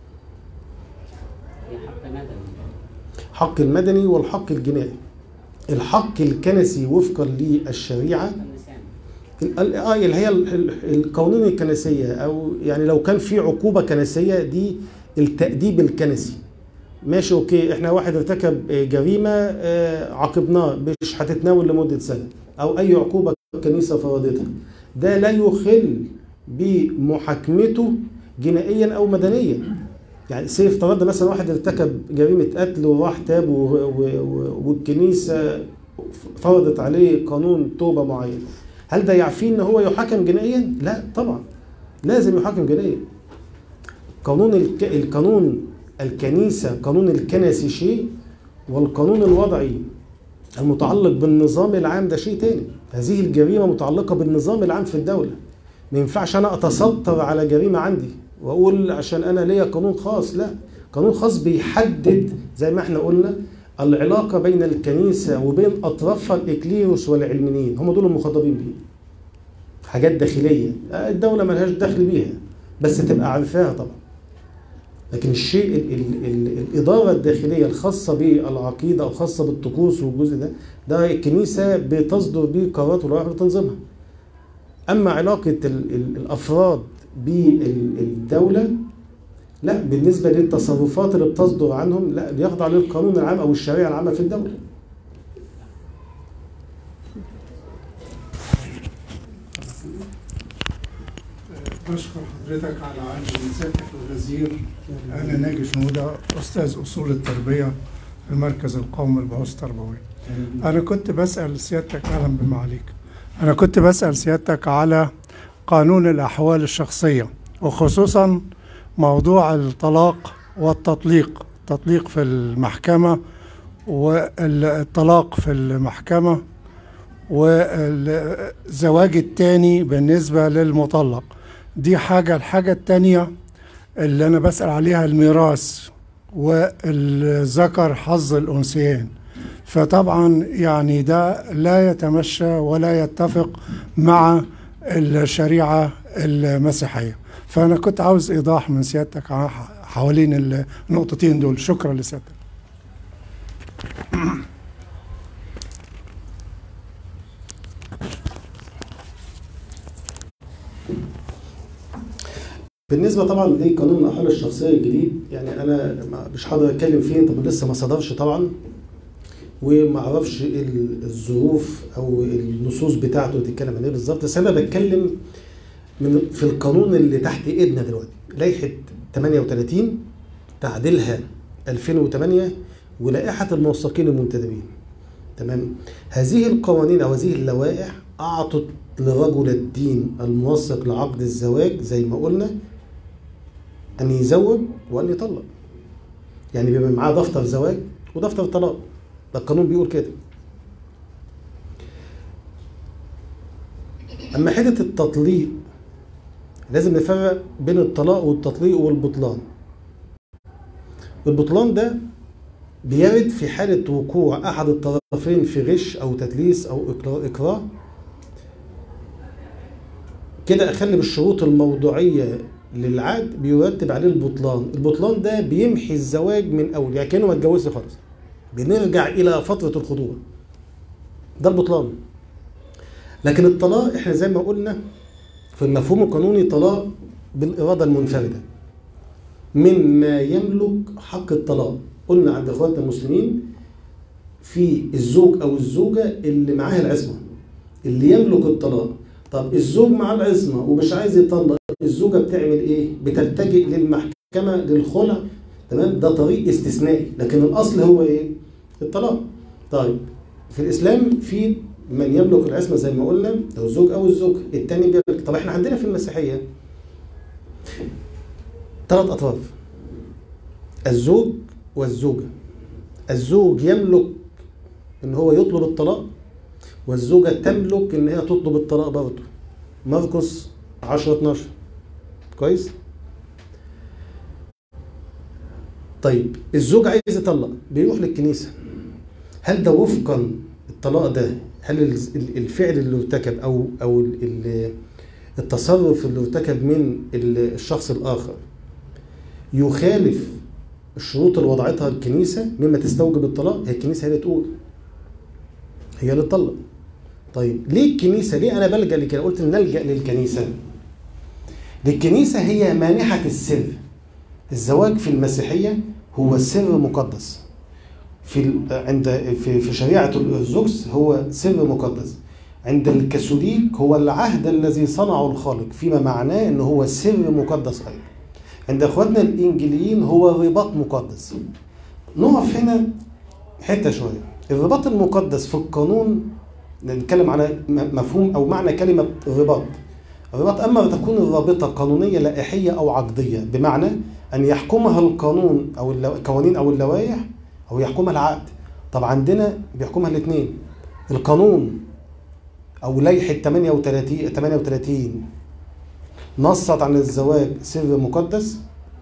هي حق مدني حق المدني والحق الجنائي الحق الكنسي وفقا للشريعه ال- ال- اه اللي هي ال- ال- القوانين الكنسيه او يعني لو كان في عقوبه كنسيه دي التأديب الكنسي ماشي اوكي احنا واحد ارتكب آه، جريمه آه، عاقبناه مش هتتناول لمده سنه او اي عقوبه الكنيسه فرضتها ده لا يخل بمحاكمته جنائيا او مدنيا يعني سيف افترضنا مثلا واحد ارتكب جريمه قتل وراح تاب و- و- و- والكنيسه فرضت عليه قانون توبه معين هل ده يعفيه ان هو يحاكم جنائيا؟ لا طبعا لازم يحاكم جنائيا قانون الك... القانون الكنيسه قانون الكنسي شيء والقانون الوضعي المتعلق بالنظام العام ده شيء تاني هذه الجريمه متعلقه بالنظام العام في الدوله ما ينفعش انا اتسطر على جريمه عندي واقول عشان انا ليا قانون خاص لا قانون خاص بيحدد زي ما احنا قلنا العلاقه بين الكنيسه وبين اطرافها الاكليروس والعلمانيين هم دول المخاطبين بيه حاجات داخليه الدوله ملهاش دخل بيها بس تبقى عارفاها طبعا لكن الشيء ال ال ال الاداره الداخليه الخاصه بالعقيده او خاصه بالطقوس والجزء ده ده الكنيسه بتصدر بيه قرارات ولوائح بتنظيمها اما علاقه ال ال الافراد بالدوله لا بالنسبه للتصرفات اللي بتصدر عنهم لا بيخضع للقانون العام او الشريعه العامه في الدوله بشكر حضرتك على عرض مساحة الغزير أنا ناجي شنودة أستاذ أصول التربية في المركز القومي للبحوث التربوية أنا كنت بسأل سيادتك أهلا بمعاليك أنا كنت بسأل سيادتك على قانون الأحوال الشخصية وخصوصا موضوع الطلاق والتطليق التطليق في المحكمة والطلاق في المحكمة والزواج التاني بالنسبة للمطلق دي حاجة الحاجة التانية اللي أنا بسأل عليها الميراث والذكر حظ الأنثيين فطبعا يعني ده لا يتمشى ولا يتفق مع الشريعة المسيحية فأنا كنت عاوز إيضاح من سيادتك ع- حوالين النقطتين دول شكرا لسيادتك بالنسبه طبعا لقانون الاحوال الشخصيه الجديد يعني انا ما- مش حاضر اتكلم فيه طب لسه ما صدرش طبعا وما اعرفش ال- الظروف او النصوص بتاعته تتكلم عن ايه بالظبط بس انا بتكلم من في القانون اللي تحت ايدنا دلوقتي لائحه 38 تعديلها 2008 ولائحه الموثقين المنتدبين تمام هذه القوانين او هذه اللوائح اعطت لرجل الدين الموثق لعقد الزواج زي ما قلنا ان يزوج وان يطلق يعني بيبقى معاه دفتر زواج ودفتر طلاق ده القانون بيقول كده اما حته التطليق لازم نفرق بين الطلاق والتطليق والبطلان البطلان ده بيرد في حالة وقوع أحد الطرفين في غش أو تدليس أو إكراه- إكراه كده أخلي بالشروط الموضوعية للعقد بيرتب عليه البطلان البطلان ده بيمحي الزواج من أول يعني كأنه ما اتجوزش خالص بنرجع إلى فترة الخطوبة ده البطلان لكن الطلاق احنا زي ما قلنا في المفهوم القانوني طلاق بالإرادة المنفردة مما يملك حق الطلاق قلنا عند اخواتنا المسلمين في الزوج او الزوجه اللي معاها العصمه اللي يملك الطلاق طب الزوج مع العصمه ومش عايز يطلق الزوجه بتعمل ايه بتلتجئ للمحكمه للخلع تمام ده طريق استثنائي لكن الاصل هو ايه الطلاق طيب في الاسلام في من يملك العصمه زي ما قلنا او الزوج او الزوجه الثاني بيملك طب احنا عندنا في المسيحيه ثلاث اطراف الزوج والزوجة الزوج يملك ان هو يطلب الطلاق والزوجة تملك ان هي تطلب الطلاق برضه مرقس 10 12 كويس طيب الزوج عايز يطلق بيروح للكنيسة هل ده وفقا الطلاق ده هل ال- ال- الفعل اللي ارتكب او او ال- ال- التصرف اللي ارتكب من ال- الشخص الاخر يخالف الشروط اللي وضعتها الكنيسة مما تستوجب الطلاق هي الكنيسة هي اللي تقول هي اللي تطلق طيب ليه الكنيسة ليه أنا بلجأ لكده قلت إن نلجأ للكنيسة للكنيسة هي مانحة السر الزواج في المسيحية هو سر مقدس في ال- عند في في شريعة الأرثوذكس هو سر مقدس عند الكاثوليك هو العهد الذي صنعه الخالق فيما معناه ان هو سر مقدس ايضا عند اخواتنا الانجيليين هو رباط مقدس نقف هنا حته شويه الرباط المقدس في القانون نتكلم على م- مفهوم او معنى كلمه رباط الرباط اما تكون الرابطه قانونيه لائحيه او عقديه بمعنى ان يحكمها القانون او اللو- القوانين او اللوائح او يحكمها العقد طب عندنا بيحكمها الاثنين القانون او لائحه 38 38 نصت عن الزواج سر مقدس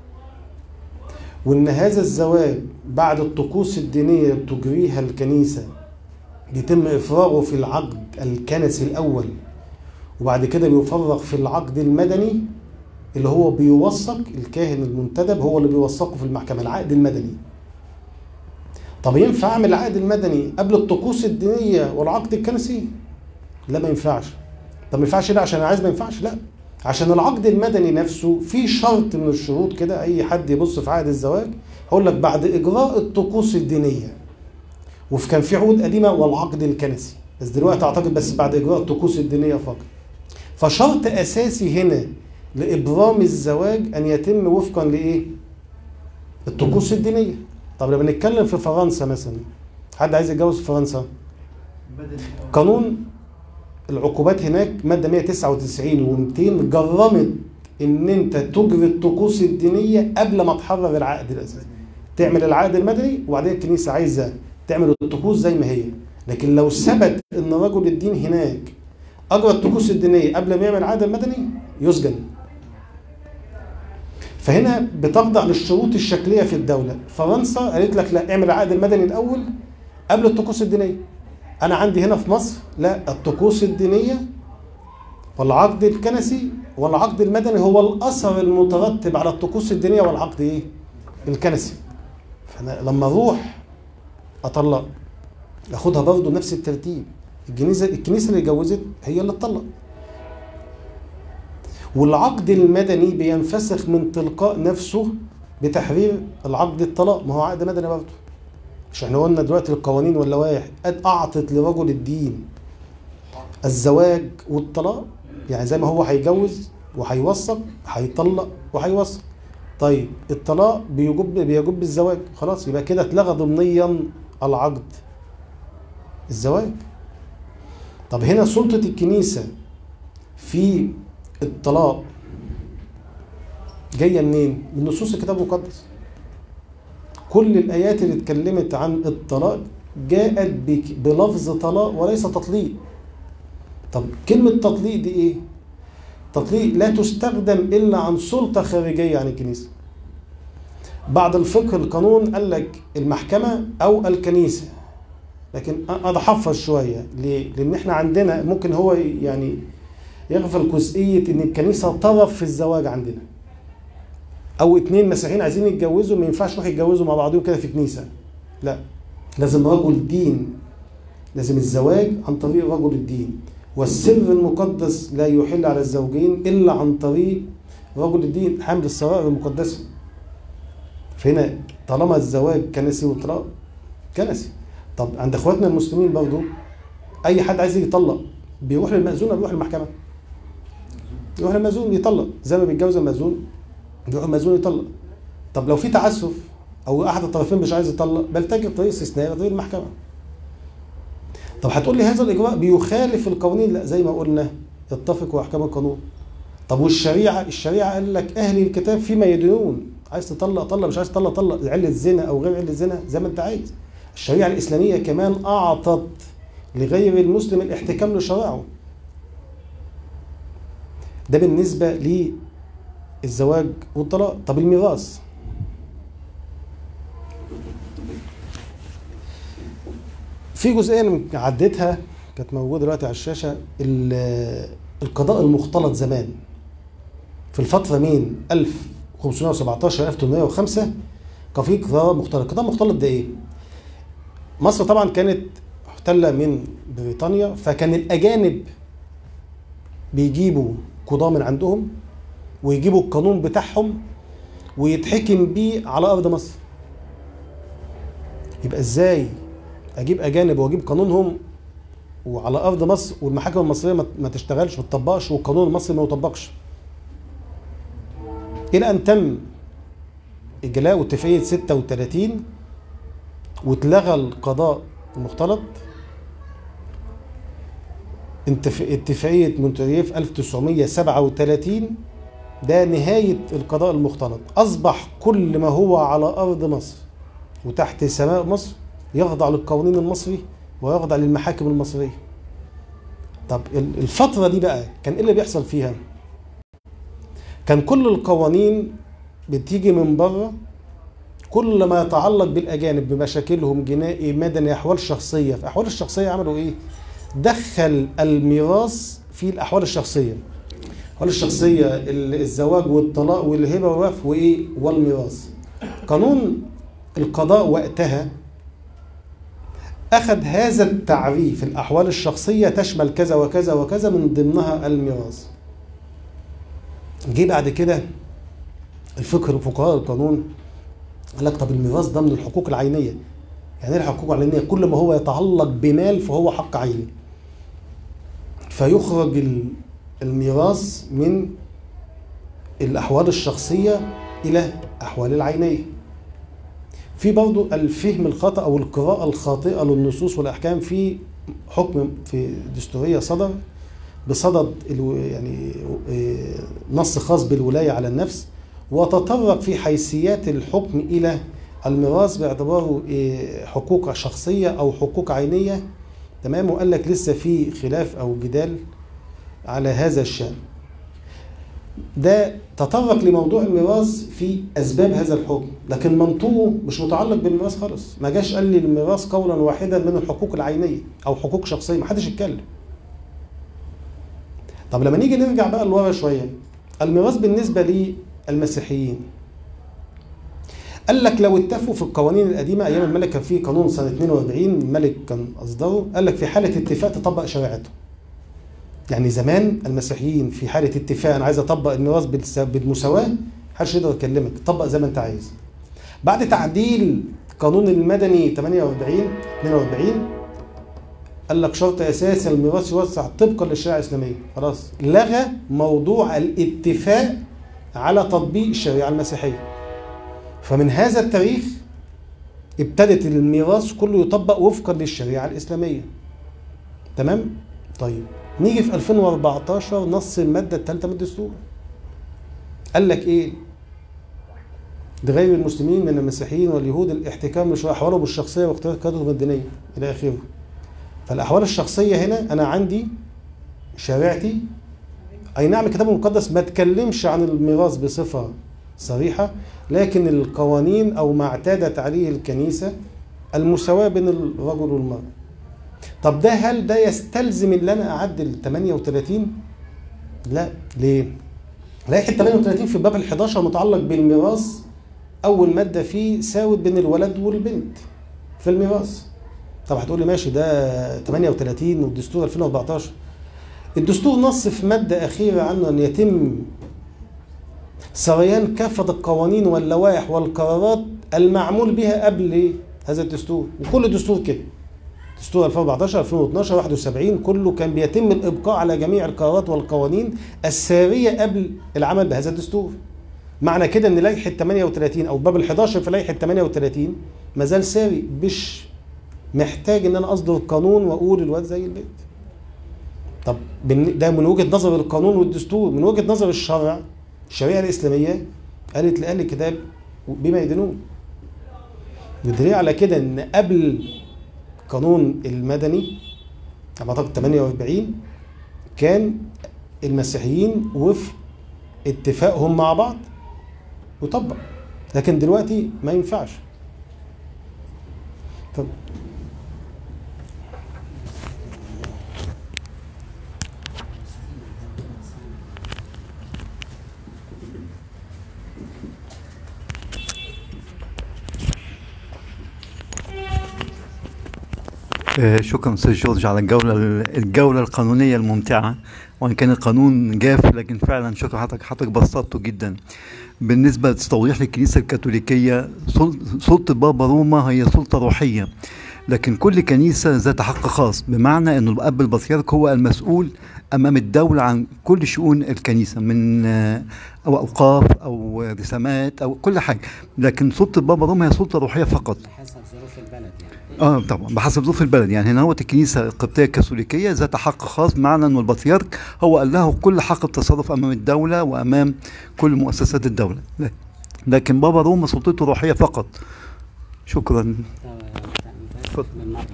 وان هذا الزواج بعد الطقوس الدينيه اللي بتجريها الكنيسه بيتم افراغه في العقد الكنسي الاول وبعد كده بيفرغ في العقد المدني اللي هو بيوثق الكاهن المنتدب هو اللي بيوثقه في المحكمه العقد المدني طب ينفع اعمل العقد المدني قبل الطقوس الدينيه والعقد الكنسي لا ما ينفعش طب ما ينفعش لا عشان أنا عايز ما ينفعش لا عشان العقد المدني نفسه في شرط من الشروط كده اي حد يبص في عقد الزواج هقول لك بعد اجراء الطقوس الدينيه وفي كان في عقود قديمه والعقد الكنسي بس دلوقتي اعتقد بس بعد اجراء الطقوس الدينيه فقط فشرط اساسي هنا لابرام الزواج ان يتم وفقا لايه الطقوس الدينيه طب لما نتكلم في فرنسا مثلا حد عايز يتجوز في فرنسا قانون العقوبات هناك ماده 199 و200 جرمت ان انت تجري الطقوس الدينيه قبل ما تحرر العقد الاساسي تعمل العقد المدني وبعدين الكنيسه عايزه تعمل الطقوس زي ما هي لكن لو ثبت ان رجل الدين هناك اجرى الطقوس الدينيه قبل ما يعمل العقد المدني يسجن فهنا بتخضع للشروط الشكليه في الدوله فرنسا قالت لك لا اعمل العقد المدني الاول قبل الطقوس الدينيه انا عندي هنا في مصر لا الطقوس الدينيه والعقد الكنسي والعقد المدني هو الاثر المترتب على الطقوس الدينيه والعقد ايه الكنسي فانا لما اروح اطلق اخدها برضه نفس الترتيب الكنيسه الكنيسه اللي اتجوزت هي اللي تطلق والعقد المدني بينفسخ من تلقاء نفسه بتحرير العقد الطلاق ما هو عقد مدني برضه مش احنا قلنا دلوقتي القوانين واللوائح قد اعطت لرجل الدين الزواج والطلاق يعني زي ما هو هيجوز وهيوثق هيطلق وهيوثق طيب الطلاق بيجب بيجب الزواج خلاص يبقى كده اتلغى ضمنيا العقد الزواج طب هنا سلطة الكنيسة في الطلاق جاية منين؟ من نصوص الكتاب المقدس كل الآيات اللي اتكلمت عن الطلاق جاءت بك- بلفظ طلاق وليس تطليق طب كلمة تطليق دي ايه؟ تطليق لا تستخدم إلا عن سلطة خارجية عن الكنيسة بعد الفقه القانون قال لك المحكمة أو الكنيسة لكن أنا أحفظ شوية ليه؟ لأن إحنا عندنا ممكن هو يعني يغفل جزئية إن الكنيسة طرف في الزواج عندنا أو اتنين مسيحيين عايزين يتجوزوا ما ينفعش يروحوا يتجوزوا مع بعضهم كده في كنيسة لا لازم رجل دين لازم الزواج عن طريق رجل الدين والسر المقدس لا يحل على الزوجين إلا عن طريق رجل الدين حامل السرائر المقدسة فهنا طالما الزواج كنسي والطلاق كنسي طب عند اخواتنا المسلمين برضو اي حد عايز يجي يطلق بيروح للمأذون ولا بيروح للمحكمة يروح للمأذون يطلق زي ما بيتجوز المأذون بيروح المأذون يطلق طب لو في تعسف او احد الطرفين مش عايز يطلق بلتجئ طريق استثنائي طريق المحكمة طب هتقول لي هذا الاجراء بيخالف القوانين لا زي ما قلنا يتفق واحكام القانون طب والشريعه الشريعه قال لك اهل الكتاب فيما يدينون عايز تطلق طلق مش عايز تطلق طلق عله زنا او غير عله زنا زي ما انت عايز الشريعه الاسلاميه كمان اعطت لغير المسلم الاحتكام لشرائعه ده بالنسبه للزواج والطلاق طب الميراث في جزئيه انا عديتها كانت موجوده دلوقتي على الشاشه ال- القضاء المختلط زمان في الفتره من 1517 1805 كان في قضاء مختلط القضاء المختلط ده ايه مصر طبعا كانت محتله من بريطانيا فكان الاجانب بيجيبوا قضاه من عندهم ويجيبوا القانون بتاعهم ويتحكم بيه على ارض مصر يبقى ازاي اجيب اجانب واجيب قانونهم وعلى ارض مصر والمحاكم المصريه ما- ما تشتغلش ما تطبقش والقانون المصري ما يطبقش الى ان تم اجلاء اتفاقيه 36 واتلغى القضاء المختلط انتف- اتفاقيه مونتريه في 1937 ده نهايه القضاء المختلط اصبح كل ما هو على ارض مصر وتحت سماء مصر يخضع للقوانين المصري ويخضع للمحاكم المصريه طب ال- الفتره دي بقى كان ايه اللي بيحصل فيها كان كل القوانين بتيجي من بره كل ما يتعلق بالاجانب بمشاكلهم جنائي مدني احوال شخصيه في احوال الشخصيه عملوا ايه دخل الميراث في الاحوال الشخصيه الاحوال الشخصيه ال- الزواج والطلاق والهبه والوقف وايه والميراث قانون القضاء وقتها أخذ هذا التعريف الأحوال الشخصية تشمل كذا وكذا وكذا من ضمنها الميراث جه بعد كده الفقه فقهاء القانون قال لك طب الميراث ده من الحقوق العينية يعني ايه الحقوق العينية كل ما هو يتعلق بمال فهو حق عيني فيخرج ال- الميراث من الأحوال الشخصية إلى أحوال العينية في برضو الفهم الخطأ أو القراءة الخاطئة للنصوص والأحكام في حكم في دستورية صدر بصدد الو- يعني آه، نص خاص بالولاية على النفس وتطرق في حيثيات الحكم إلى الميراث باعتباره آه، حقوق شخصية أو حقوق عينية تمام وقال لك لسه في خلاف أو جدال على هذا الشأن ده تطرق لموضوع الميراث في اسباب هذا الحكم لكن منطوقه مش متعلق بالميراث خالص ما جاش قال لي الميراث قولا واحدا من الحقوق العينيه او حقوق شخصيه ما حدش اتكلم طب لما نيجي نرجع بقى لورا شويه الميراث بالنسبه للمسيحيين قال لك لو اتفقوا في القوانين القديمه ايام الملك كان في قانون سنه 42 الملك كان اصدره قال لك في حاله اتفاق تطبق شريعته يعني زمان المسيحيين في حاله اتفاق انا عايز اطبق الميراث بالس- بالمساواه محدش يقدر يكلمك طبق زي ما انت عايز بعد تعديل قانون المدني 48 42 قال لك شرط اساسي الميراث يوسع طبقا للشريعه الاسلاميه خلاص لغى موضوع الاتفاق على تطبيق الشريعه المسيحيه فمن هذا التاريخ ابتدت الميراث كله يطبق وفقا للشريعه الاسلاميه تمام طيب نيجي في 2014 نص الماده الثالثه من الدستور قال لك ايه لغير المسلمين من المسيحيين واليهود الاحتكام مش احوالهم الشخصيه واختيار قيادتهم الدينيه الى اخره فالاحوال الشخصيه هنا انا عندي شريعتي اي نعم الكتاب المقدس ما تكلمش عن الميراث بصفه صريحه لكن القوانين او ما اعتادت عليه الكنيسه المساواه بين الرجل والمراه طب ده هل ده يستلزم ان انا اعدل 38 لا ليه لائحه 38 في الباب ال11 متعلق بالميراث اول ماده فيه ساوت بين الولد والبنت في الميراث طب هتقول لي ماشي ده 38 والدستور 2014 الدستور نص في ماده اخيره عنه ان يتم سريان كافه القوانين واللوائح والقرارات المعمول بها قبل هذا الدستور وكل دستور كده دستور 2014 2012 71 كله كان بيتم الابقاء على جميع القرارات والقوانين الساريه قبل العمل بهذا الدستور معنى كده ان لائحه 38 او باب ال11 في لائحه 38 ما زال ساري مش محتاج ان انا اصدر قانون واقول الواد زي البيت طب بالن- ده من وجهه نظر القانون والدستور من وجهه نظر الشرع الشريعه الاسلاميه قالت لاهل الكتاب بما يدينون والدليل على كده ان قبل قانون المدني اعتقد 48 كان المسيحيين وفق اتفاقهم مع بعض وطبق لكن دلوقتي ما ينفعش ف... آه، شكرا استاذ جورج على الجوله الجوله القانونيه الممتعه وان كان القانون جاف لكن فعلا شكرا حضرتك حضرتك بسطته جدا بالنسبه لتوضيح للكنيسه الكاثوليكيه سل- سلطه بابا روما هي سلطه روحيه لكن كل كنيسه ذات حق خاص بمعنى انه الاب البطريرك هو المسؤول امام الدوله عن كل شؤون الكنيسه من آه، او اوقاف او رسامات او كل حاجه لكن سلطه بابا روما هي سلطه روحيه فقط حسب ظروف البلد يعني اه طبعا بحسب ظروف البلد يعني هنا هو الكنيسه القبطيه الكاثوليكيه ذات حق خاص معنى انه البطريرك هو قال له كل حق التصرف امام الدوله وامام كل مؤسسات الدوله لا- لكن بابا روما سلطته روحيه فقط شكرا اتفضل.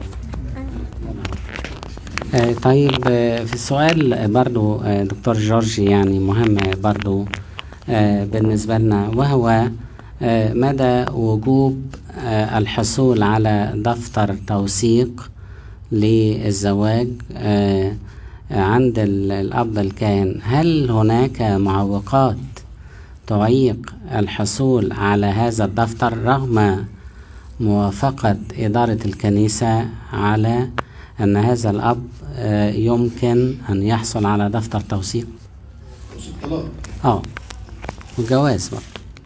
آه، طيب آه، في السؤال برضو آه، دكتور جورج يعني مهم برضو آه، بالنسبة لنا وهو آه، مدى وجوب آه، الحصول على دفتر توثيق للزواج آه، عند ال- الأب الكاهن هل هناك معوقات تعيق الحصول على هذا الدفتر رغم موافقة إدارة الكنيسة على أن هذا الأب آه، يمكن أن يحصل على دفتر توثيق الطلاق اه وجواز برضه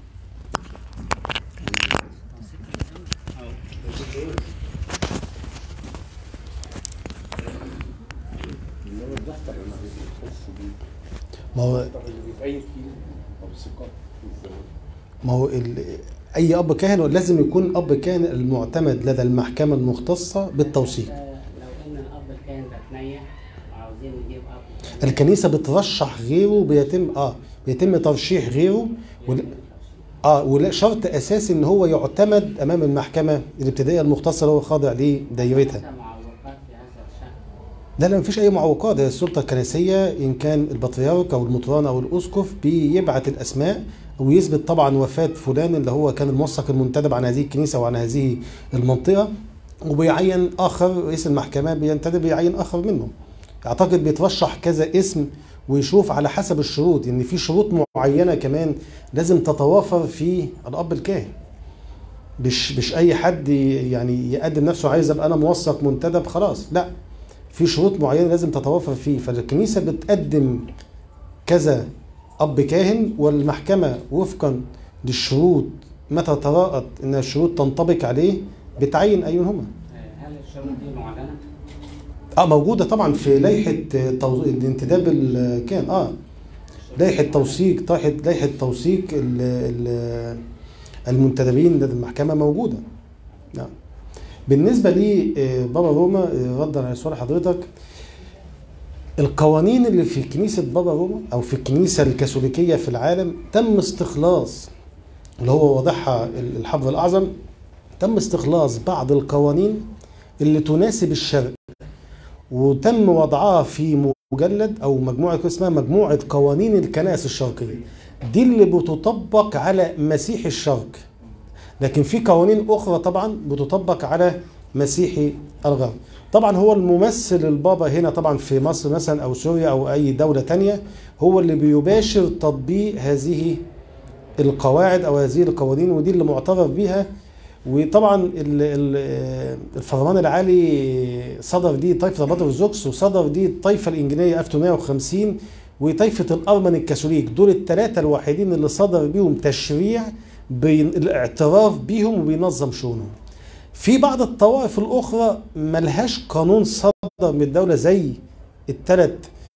ما هو ما هو ال... اي اب كاهن لازم يكون اب كاهن المعتمد لدى المحكمه المختصه بالتوثيق لو ان الاب كان بتنيح وعاوزين نجيب اب الكنيسه بترشح غيره بيتم اه بيتم ترشيح غيره وال... اه ولا شرط اساسي ان هو يعتمد امام المحكمه الابتدائيه المختصه اللي هو خاضع لدايرتها معوقات في هذا الشأن لا لا مفيش اي معوقات هي السلطه الكنسيه ان كان البطريرك او المطران او الاسقف بيبعت الاسماء ويثبت طبعا وفاه فلان اللي هو كان الموثق المنتدب عن هذه الكنيسه وعن هذه المنطقه وبيعين اخر رئيس المحكمه بينتدب بيعين اخر منهم اعتقد بيترشح كذا اسم ويشوف على حسب الشروط ان في شروط معينه كمان لازم تتوافر في الاب الكاهن مش مش اي حد يعني يقدم نفسه عايز ابقى انا موثق منتدب خلاص لا في شروط معينه لازم تتوفر فيه فالكنيسه بتقدم كذا اب كاهن والمحكمه وفقا للشروط متى تراءت ان الشروط تنطبق عليه بتعين ايهما هل الشروط دي معلنه؟ اه موجوده طبعا في لائحه تو... الانتداب الكان اه لائحه توثيق لائحه لائحه توثيق ال... ال... المنتدبين لدى المحكمه موجوده نعم بالنسبه لي آه، بابا روما آه، ردا على سؤال حضرتك القوانين اللي في كنيسه بابا روما او في الكنيسه الكاثوليكيه في العالم تم استخلاص اللي هو واضحها الحبر الاعظم تم استخلاص بعض القوانين اللي تناسب الشرق وتم وضعها في مجلد او مجموعه اسمها مجموعه قوانين الكنائس الشرقيه دي اللي بتطبق على مسيح الشرق لكن في قوانين اخرى طبعا بتطبق على مسيحي الغرب طبعا هو الممثل البابا هنا طبعا في مصر مثلا او سوريا او اي دوله تانية هو اللي بيباشر تطبيق هذه القواعد او هذه القوانين ودي اللي معترف بيها وطبعا ال- ال- الفرمان العالي صدر دي طائفه الارثوذكس وصدر دي الطائفه الانجيليه 1850 وطائفه الارمن الكاثوليك دول الثلاثه الوحيدين اللي صدر بيهم تشريع بين الاعتراف بيهم وبينظم شؤونهم. في بعض الطوائف الاخرى ملهاش قانون صدر من الدوله زي الثلاث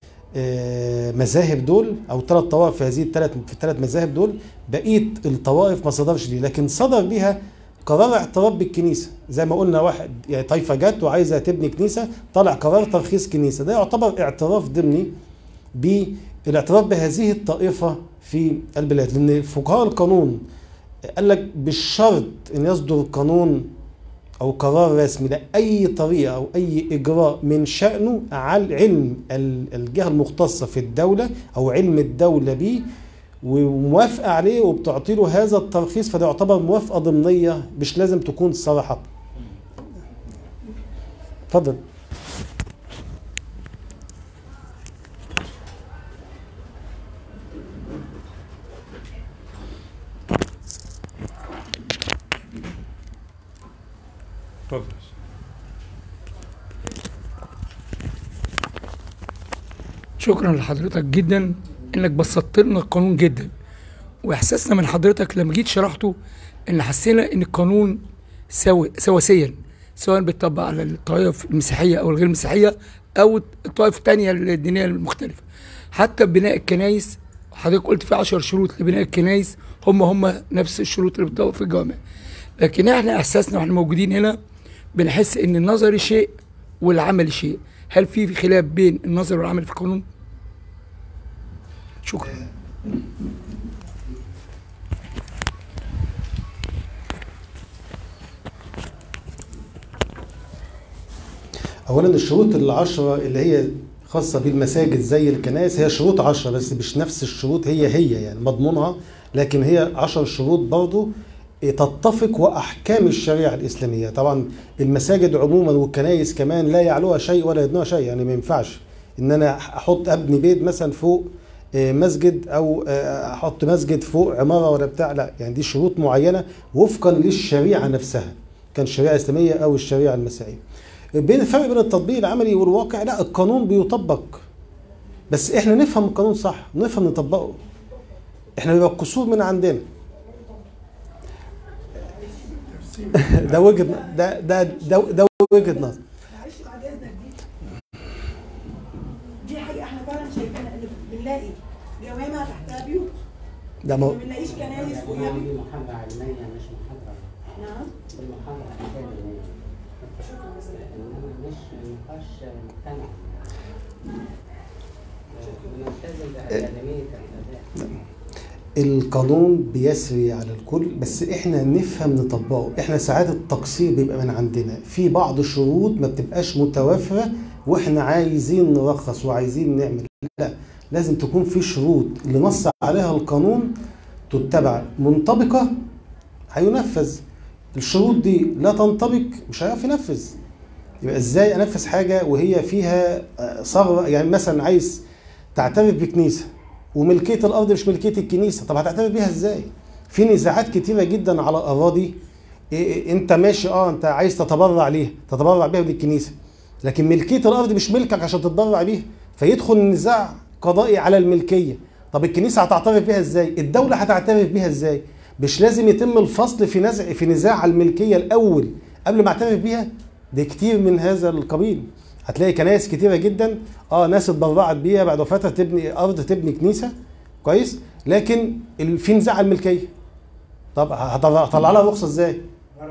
مذاهب دول او ثلاث طوائف في هذه الثلاث في الثلاث مذاهب دول بقيه الطوائف ما صدرش دي لكن صدر بيها قرار اعتراف بالكنيسه زي ما قلنا واحد يعني طائفه جت وعايزه تبني كنيسه طلع قرار ترخيص كنيسه ده يعتبر اعتراف ضمني بالاعتراف بهذه الطائفه في البلاد لان فقهاء القانون قال لك بالشرط ان يصدر قانون او قرار رسمي لاي طريقه او اي اجراء من شانه على علم ال- الجهه المختصه في الدوله او علم الدوله به وموافقه عليه وبتعطي له هذا الترخيص فده يعتبر موافقه ضمنيه مش لازم تكون صراحه اتفضل اتفضل شكرا لحضرتك جدا انك بسطت لنا القانون جدا واحساسنا من حضرتك لما جيت شرحته ان حسينا ان القانون سوي سواسيا سواء بيطبق على الطوائف المسيحيه او الغير مسيحيه او الطوائف الثانيه الدينيه المختلفه حتى بناء الكنائس حضرتك قلت في 10 شروط لبناء الكنائس هم هم نفس الشروط اللي بتطبق في الجوامع لكن احنا احساسنا واحنا موجودين هنا بنحس ان النظري شيء والعملي شيء هل في خلاف بين النظر والعمل في القانون شكرا اولا الشروط العشرة اللي هي خاصة بالمساجد زي الكنائس هي شروط عشرة بس مش نفس الشروط هي هي يعني مضمونها لكن هي عشر شروط برضو تتفق واحكام الشريعه الاسلاميه طبعا المساجد عموما والكنائس كمان لا يعلوها شيء ولا يدنوها شيء يعني ما ينفعش ان انا احط ابني بيت مثلا فوق آه، مسجد او آه، احط مسجد فوق عماره ولا بتاع لا يعني دي شروط معينه وفقا للشريعه نفسها كان الشريعه الاسلاميه او الشريعه المسيحيه بين الفرق بين التطبيق العملي والواقع لا القانون بيطبق بس احنا نفهم القانون صح نفهم نطبقه احنا بيبقى القصور من عندنا ده وجهه ده ده ده, ده وجهه نظر معلش بعد اذنك دي دي حقيقه احنا فعلا شايفينها ان بنلاقي جوامع تحتها بيوت ده ما مو... بنلاقيش كنايس فوقيها دي بيوت محاضرة علمية مش محاضرة نعم دي محاضرة أكاديمية إنما مش نقاش مجتمعي بنلتزم بأكاديمية الأداء القانون بيسري على الكل بس احنا نفهم نطبقه احنا ساعات التقصير بيبقى من عندنا في بعض الشروط ما بتبقاش متوافرة واحنا عايزين نرخص وعايزين نعمل لا لازم تكون في شروط اللي نص عليها القانون تتبع منطبقة هينفذ الشروط دي لا تنطبق مش هيعرف ينفذ يبقى ازاي انفذ حاجة وهي فيها آه، ثغرة يعني مثلا عايز تعترف بكنيسة وملكيه الارض مش ملكيه الكنيسه طب هتعترف بيها ازاي في نزاعات كتيره جدا على اراضي إيه إيه انت ماشي اه انت عايز تتبرع ليها تتبرع بيها للكنيسه لكن ملكيه الارض مش ملكك عشان تتبرع بيها فيدخل نزاع قضائي على الملكيه طب الكنيسه هتعترف بيها ازاي الدوله هتعترف بيها ازاي مش لازم يتم الفصل في نزع في نزاع على الملكيه الاول قبل ما اعترف بيها ده كتير من هذا القبيل هتلاقي كنائس كتيره جدا اه ناس اتبرعت بيها بعد وفاتها تبني ارض تبني كنيسه كويس لكن ال- في نزاع على الملكيه طب هطلع هطلع لها رخصه ازاي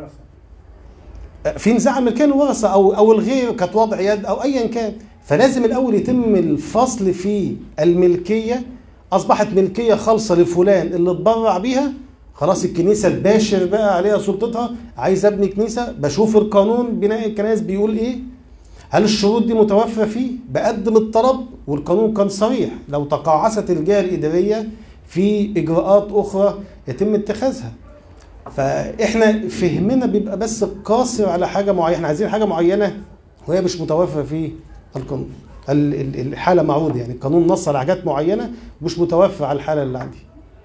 في نزاع على الملكيه الورثه او او الغير كانت وضع يد او ايا كان فلازم الاول يتم الفصل في الملكيه اصبحت ملكيه خالصه لفلان اللي اتبرع بيها خلاص الكنيسه تباشر بقى عليها سلطتها عايز ابني كنيسه بشوف القانون بناء الكنائس بيقول ايه هل الشروط دي متوفره فيه بقدم الطلب والقانون كان صريح لو تقاعست الجهه الاداريه في اجراءات اخرى يتم اتخاذها فاحنا فهمنا بيبقى بس قاصر على حاجه معينه احنا عايزين حاجه معينه وهي مش متوفره في القانون ال- ال- الحاله معروض يعني القانون نص على حاجات معينه مش متوفره على الحاله اللي عندي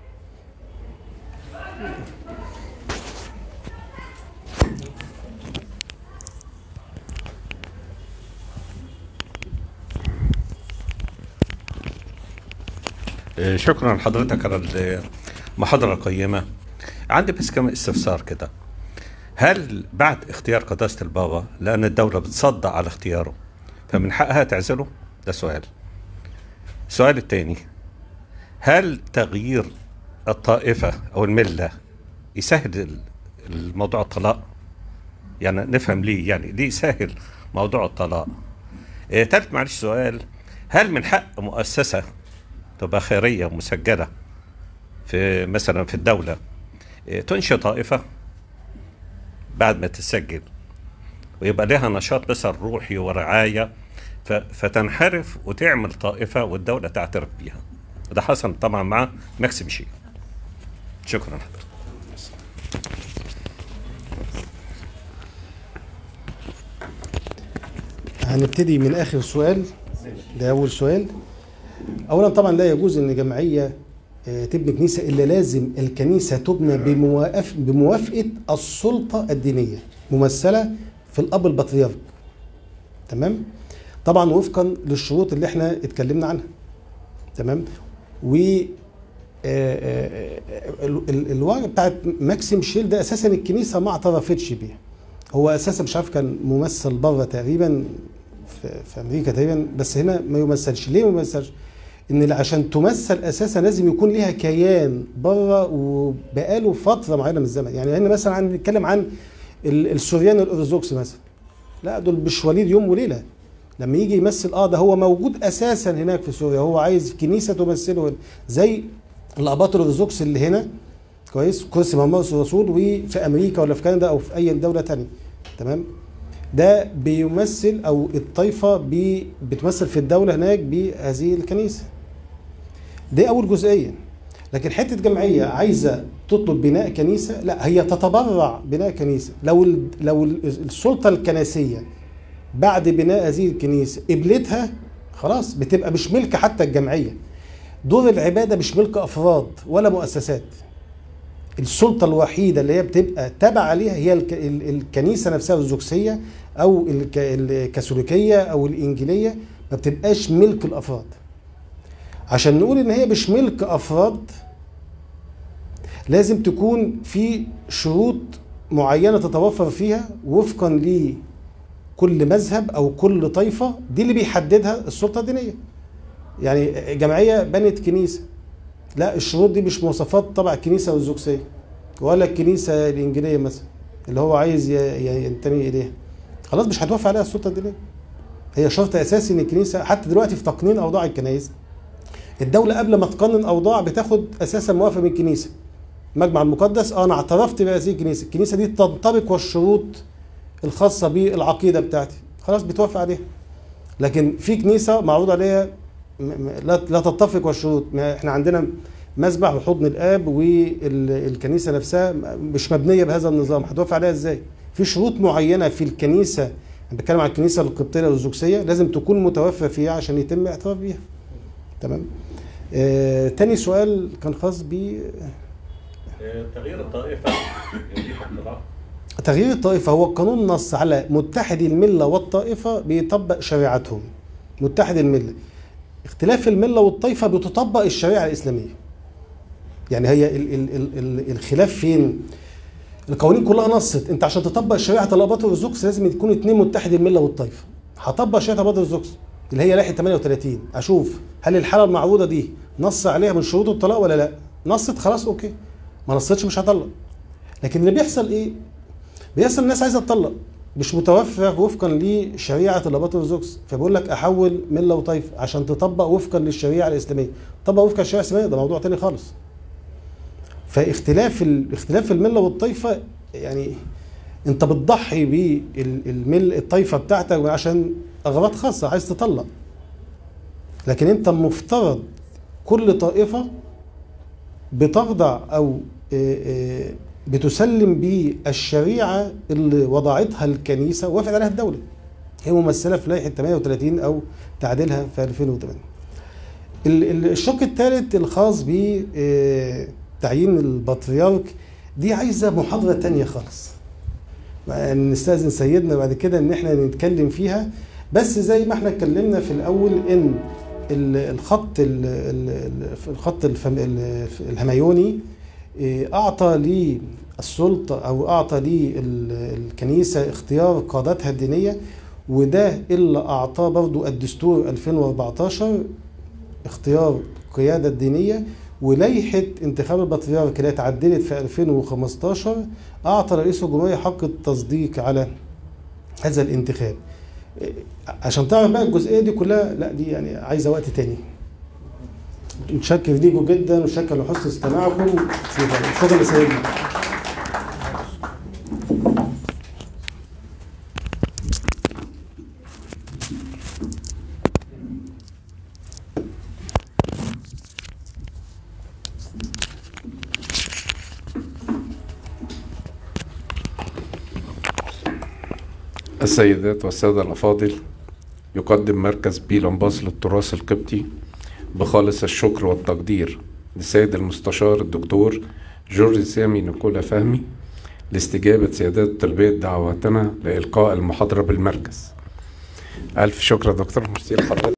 آه، شكرا لحضرتك على المحاضرة القيمة عندي بس كم استفسار كده هل بعد اختيار قداسة البابا لأن الدولة بتصدق على اختياره فمن حقها تعزله؟ ده سؤال السؤال الثاني هل تغيير الطائفة أو الملة يسهل ال- الموضوع الطلاق؟ يعني نفهم ليه يعني ليه يسهل موضوع الطلاق؟ آه، تالت معلش سؤال هل من حق مؤسسة تبقى خيرية مسجلة في مثلا في الدولة إيه، تنشئ طائفة بعد ما تسجل ويبقى لها نشاط مثلا روحي ورعاية ف- فتنحرف وتعمل طائفة والدولة تعترف بيها وده حصل طبعا مع ماكسيم شي شكرا حضرتك هنبتدي من اخر سؤال ده اول سؤال اولا طبعا لا يجوز ان جمعيه آه، تبني كنيسه الا لازم الكنيسه تبنى بموافق بموافقه السلطه الدينيه ممثله في الاب البطريرك تمام طبعا وفقا للشروط اللي احنا اتكلمنا عنها تمام و آه، آه، آه، ال- ال- الوعي بتاعت ماكسيم شيل ده اساسا الكنيسه ما اعترفتش بيها هو اساسا مش عارف كان ممثل بره تقريبا في, في امريكا تقريبا بس هنا ما يمثلش ليه ما يمثلش ان عشان تمثل اساسا لازم يكون ليها كيان بره وبقاله فتره معينه من الزمن يعني هنا مثلا عن نتكلم عن ال- السوريان الارثوذكس مثلا لا دول مش وليد يوم وليله لما يجي يمثل اه ده هو موجود اساسا هناك في سوريا هو عايز كنيسه تمثله هنا زي الاباط الارثوذكس اللي هنا كويس كرسي محمد الرسول وفي امريكا ولا في كندا او في اي دوله تانية تمام ده بيمثل او الطائفه بي بتمثل في الدوله هناك بهذه الكنيسه دي اول جزئيه لكن حته جمعيه عايزه تطلب بناء كنيسه لا هي تتبرع بناء كنيسه لو ال لو ال- السلطه الكنسيه بعد بناء هذه الكنيسه قبلتها خلاص بتبقى مش ملك حتى الجمعيه دور العباده مش ملك افراد ولا مؤسسات السلطه الوحيده اللي هي بتبقى تابعه عليها هي الك- ال- الكنيسه نفسها الزوكسيه او الك- الكاثوليكيه او الانجيليه ما بتبقاش ملك الافراد عشان نقول ان هي مش ملك افراد لازم تكون في شروط معينه تتوفر فيها وفقا لكل مذهب او كل طائفه دي اللي بيحددها السلطه الدينيه يعني جمعيه بنت كنيسه لا الشروط دي مش مواصفات طبع الكنيسه والزوكسيه ولا الكنيسه الانجيليه مثلا اللي هو عايز ي- ي- ينتمي اليها خلاص مش هتوافق عليها السلطه الدينيه هي شرط اساسي ان الكنيسه حتى دلوقتي في تقنين اوضاع الكنائس الدوله قبل ما تقنن اوضاع بتاخد اساسا موافقه من الكنيسه المجمع المقدس اه انا اعترفت بهذه الكنيسه الكنيسه دي تنطبق والشروط الخاصه بالعقيده بتاعتي خلاص بتوافق عليها لكن في كنيسه معروض عليها م- م- لا لا تتفق والشروط ما احنا عندنا مسبح وحضن الاب والكنيسه نفسها مش مبنيه بهذا النظام هتوافق عليها ازاي في شروط معينه في الكنيسه انا بتكلم عن الكنيسه القبطيه الارثوذكسيه لازم تكون متوفره فيها عشان يتم الاعتراف بيها تمام آه تاني سؤال كان خاص ب تغيير الطائفة يبيح الطلاق تغيير الطائفة هو القانون نص على متحد الملة والطائفة بيطبق شريعتهم متحد الملة اختلاف الملة والطائفة بتطبق الشريعة الإسلامية يعني هي ال ال ال ال الخلاف فين؟ القوانين كلها نصت انت عشان تطبق شريعه الاباط والزوكس لازم يكون اتنين متحد المله والطائفه هطبق شريعه الاباط والزوكس اللي هي لائحه 38 اشوف هل الحاله المعروضه دي نص عليها من شروط الطلاق ولا لا نصت خلاص اوكي ما نصتش مش هطلق لكن اللي بيحصل ايه بيحصل الناس عايزه تطلق مش متوفر وفقا لشريعه الاباط والزوكس فبيقول لك احول مله وطائفه عشان تطبق وفقا للشريعه الاسلاميه طبق وفقا للشريعه الاسلاميه ده موضوع تاني خالص فاختلاف ال... اختلاف المله والطائفه يعني انت بتضحي بالمل الطائفه بتاعتك عشان اغراض خاصه عايز تطلق لكن انت المفترض كل طائفه بتخضع او آه، آه، بتسلم بالشريعه اللي وضعتها الكنيسه ووافقت عليها الدوله هي ممثله في لائحه 38 او تعديلها في 2008 ال- ال- الشق الثالث الخاص ب آه، تعيين البطريرك دي عايزه محاضره تانية خالص بقى نستاذن سيدنا بعد كده ان احنا نتكلم فيها بس زي ما احنا اتكلمنا في الاول ان ال- الخط ال- ال- ال- الخط الفم- ال- الهميوني إيه، اعطى للسلطه او اعطى للكنيسه اختيار قادتها الدينيه وده اللي اعطاه برضو الدستور 2014 اختيار القياده الدينيه ولائحه انتخاب البطريرك اللي اتعدلت في 2015 اعطى رئيس الجمهوريه حق التصديق على هذا الانتخاب إيه، عشان تعرف بقى الجزئيه دي كلها لا دي يعني عايزه وقت تاني متشكر ليكم جدا وشكرا لحسن استماعكم شكرا لسيدنا السيدات والسادة الأفاضل يقدم مركز بيلمباس للتراث القبطي بخالص الشكر والتقدير للسيد المستشار الدكتور جورج سامي نيكولا فهمي لاستجابة سيادات تلبية دعواتنا لإلقاء المحاضرة بالمركز ألف شكر يا دكتور ميرسي لحضرتك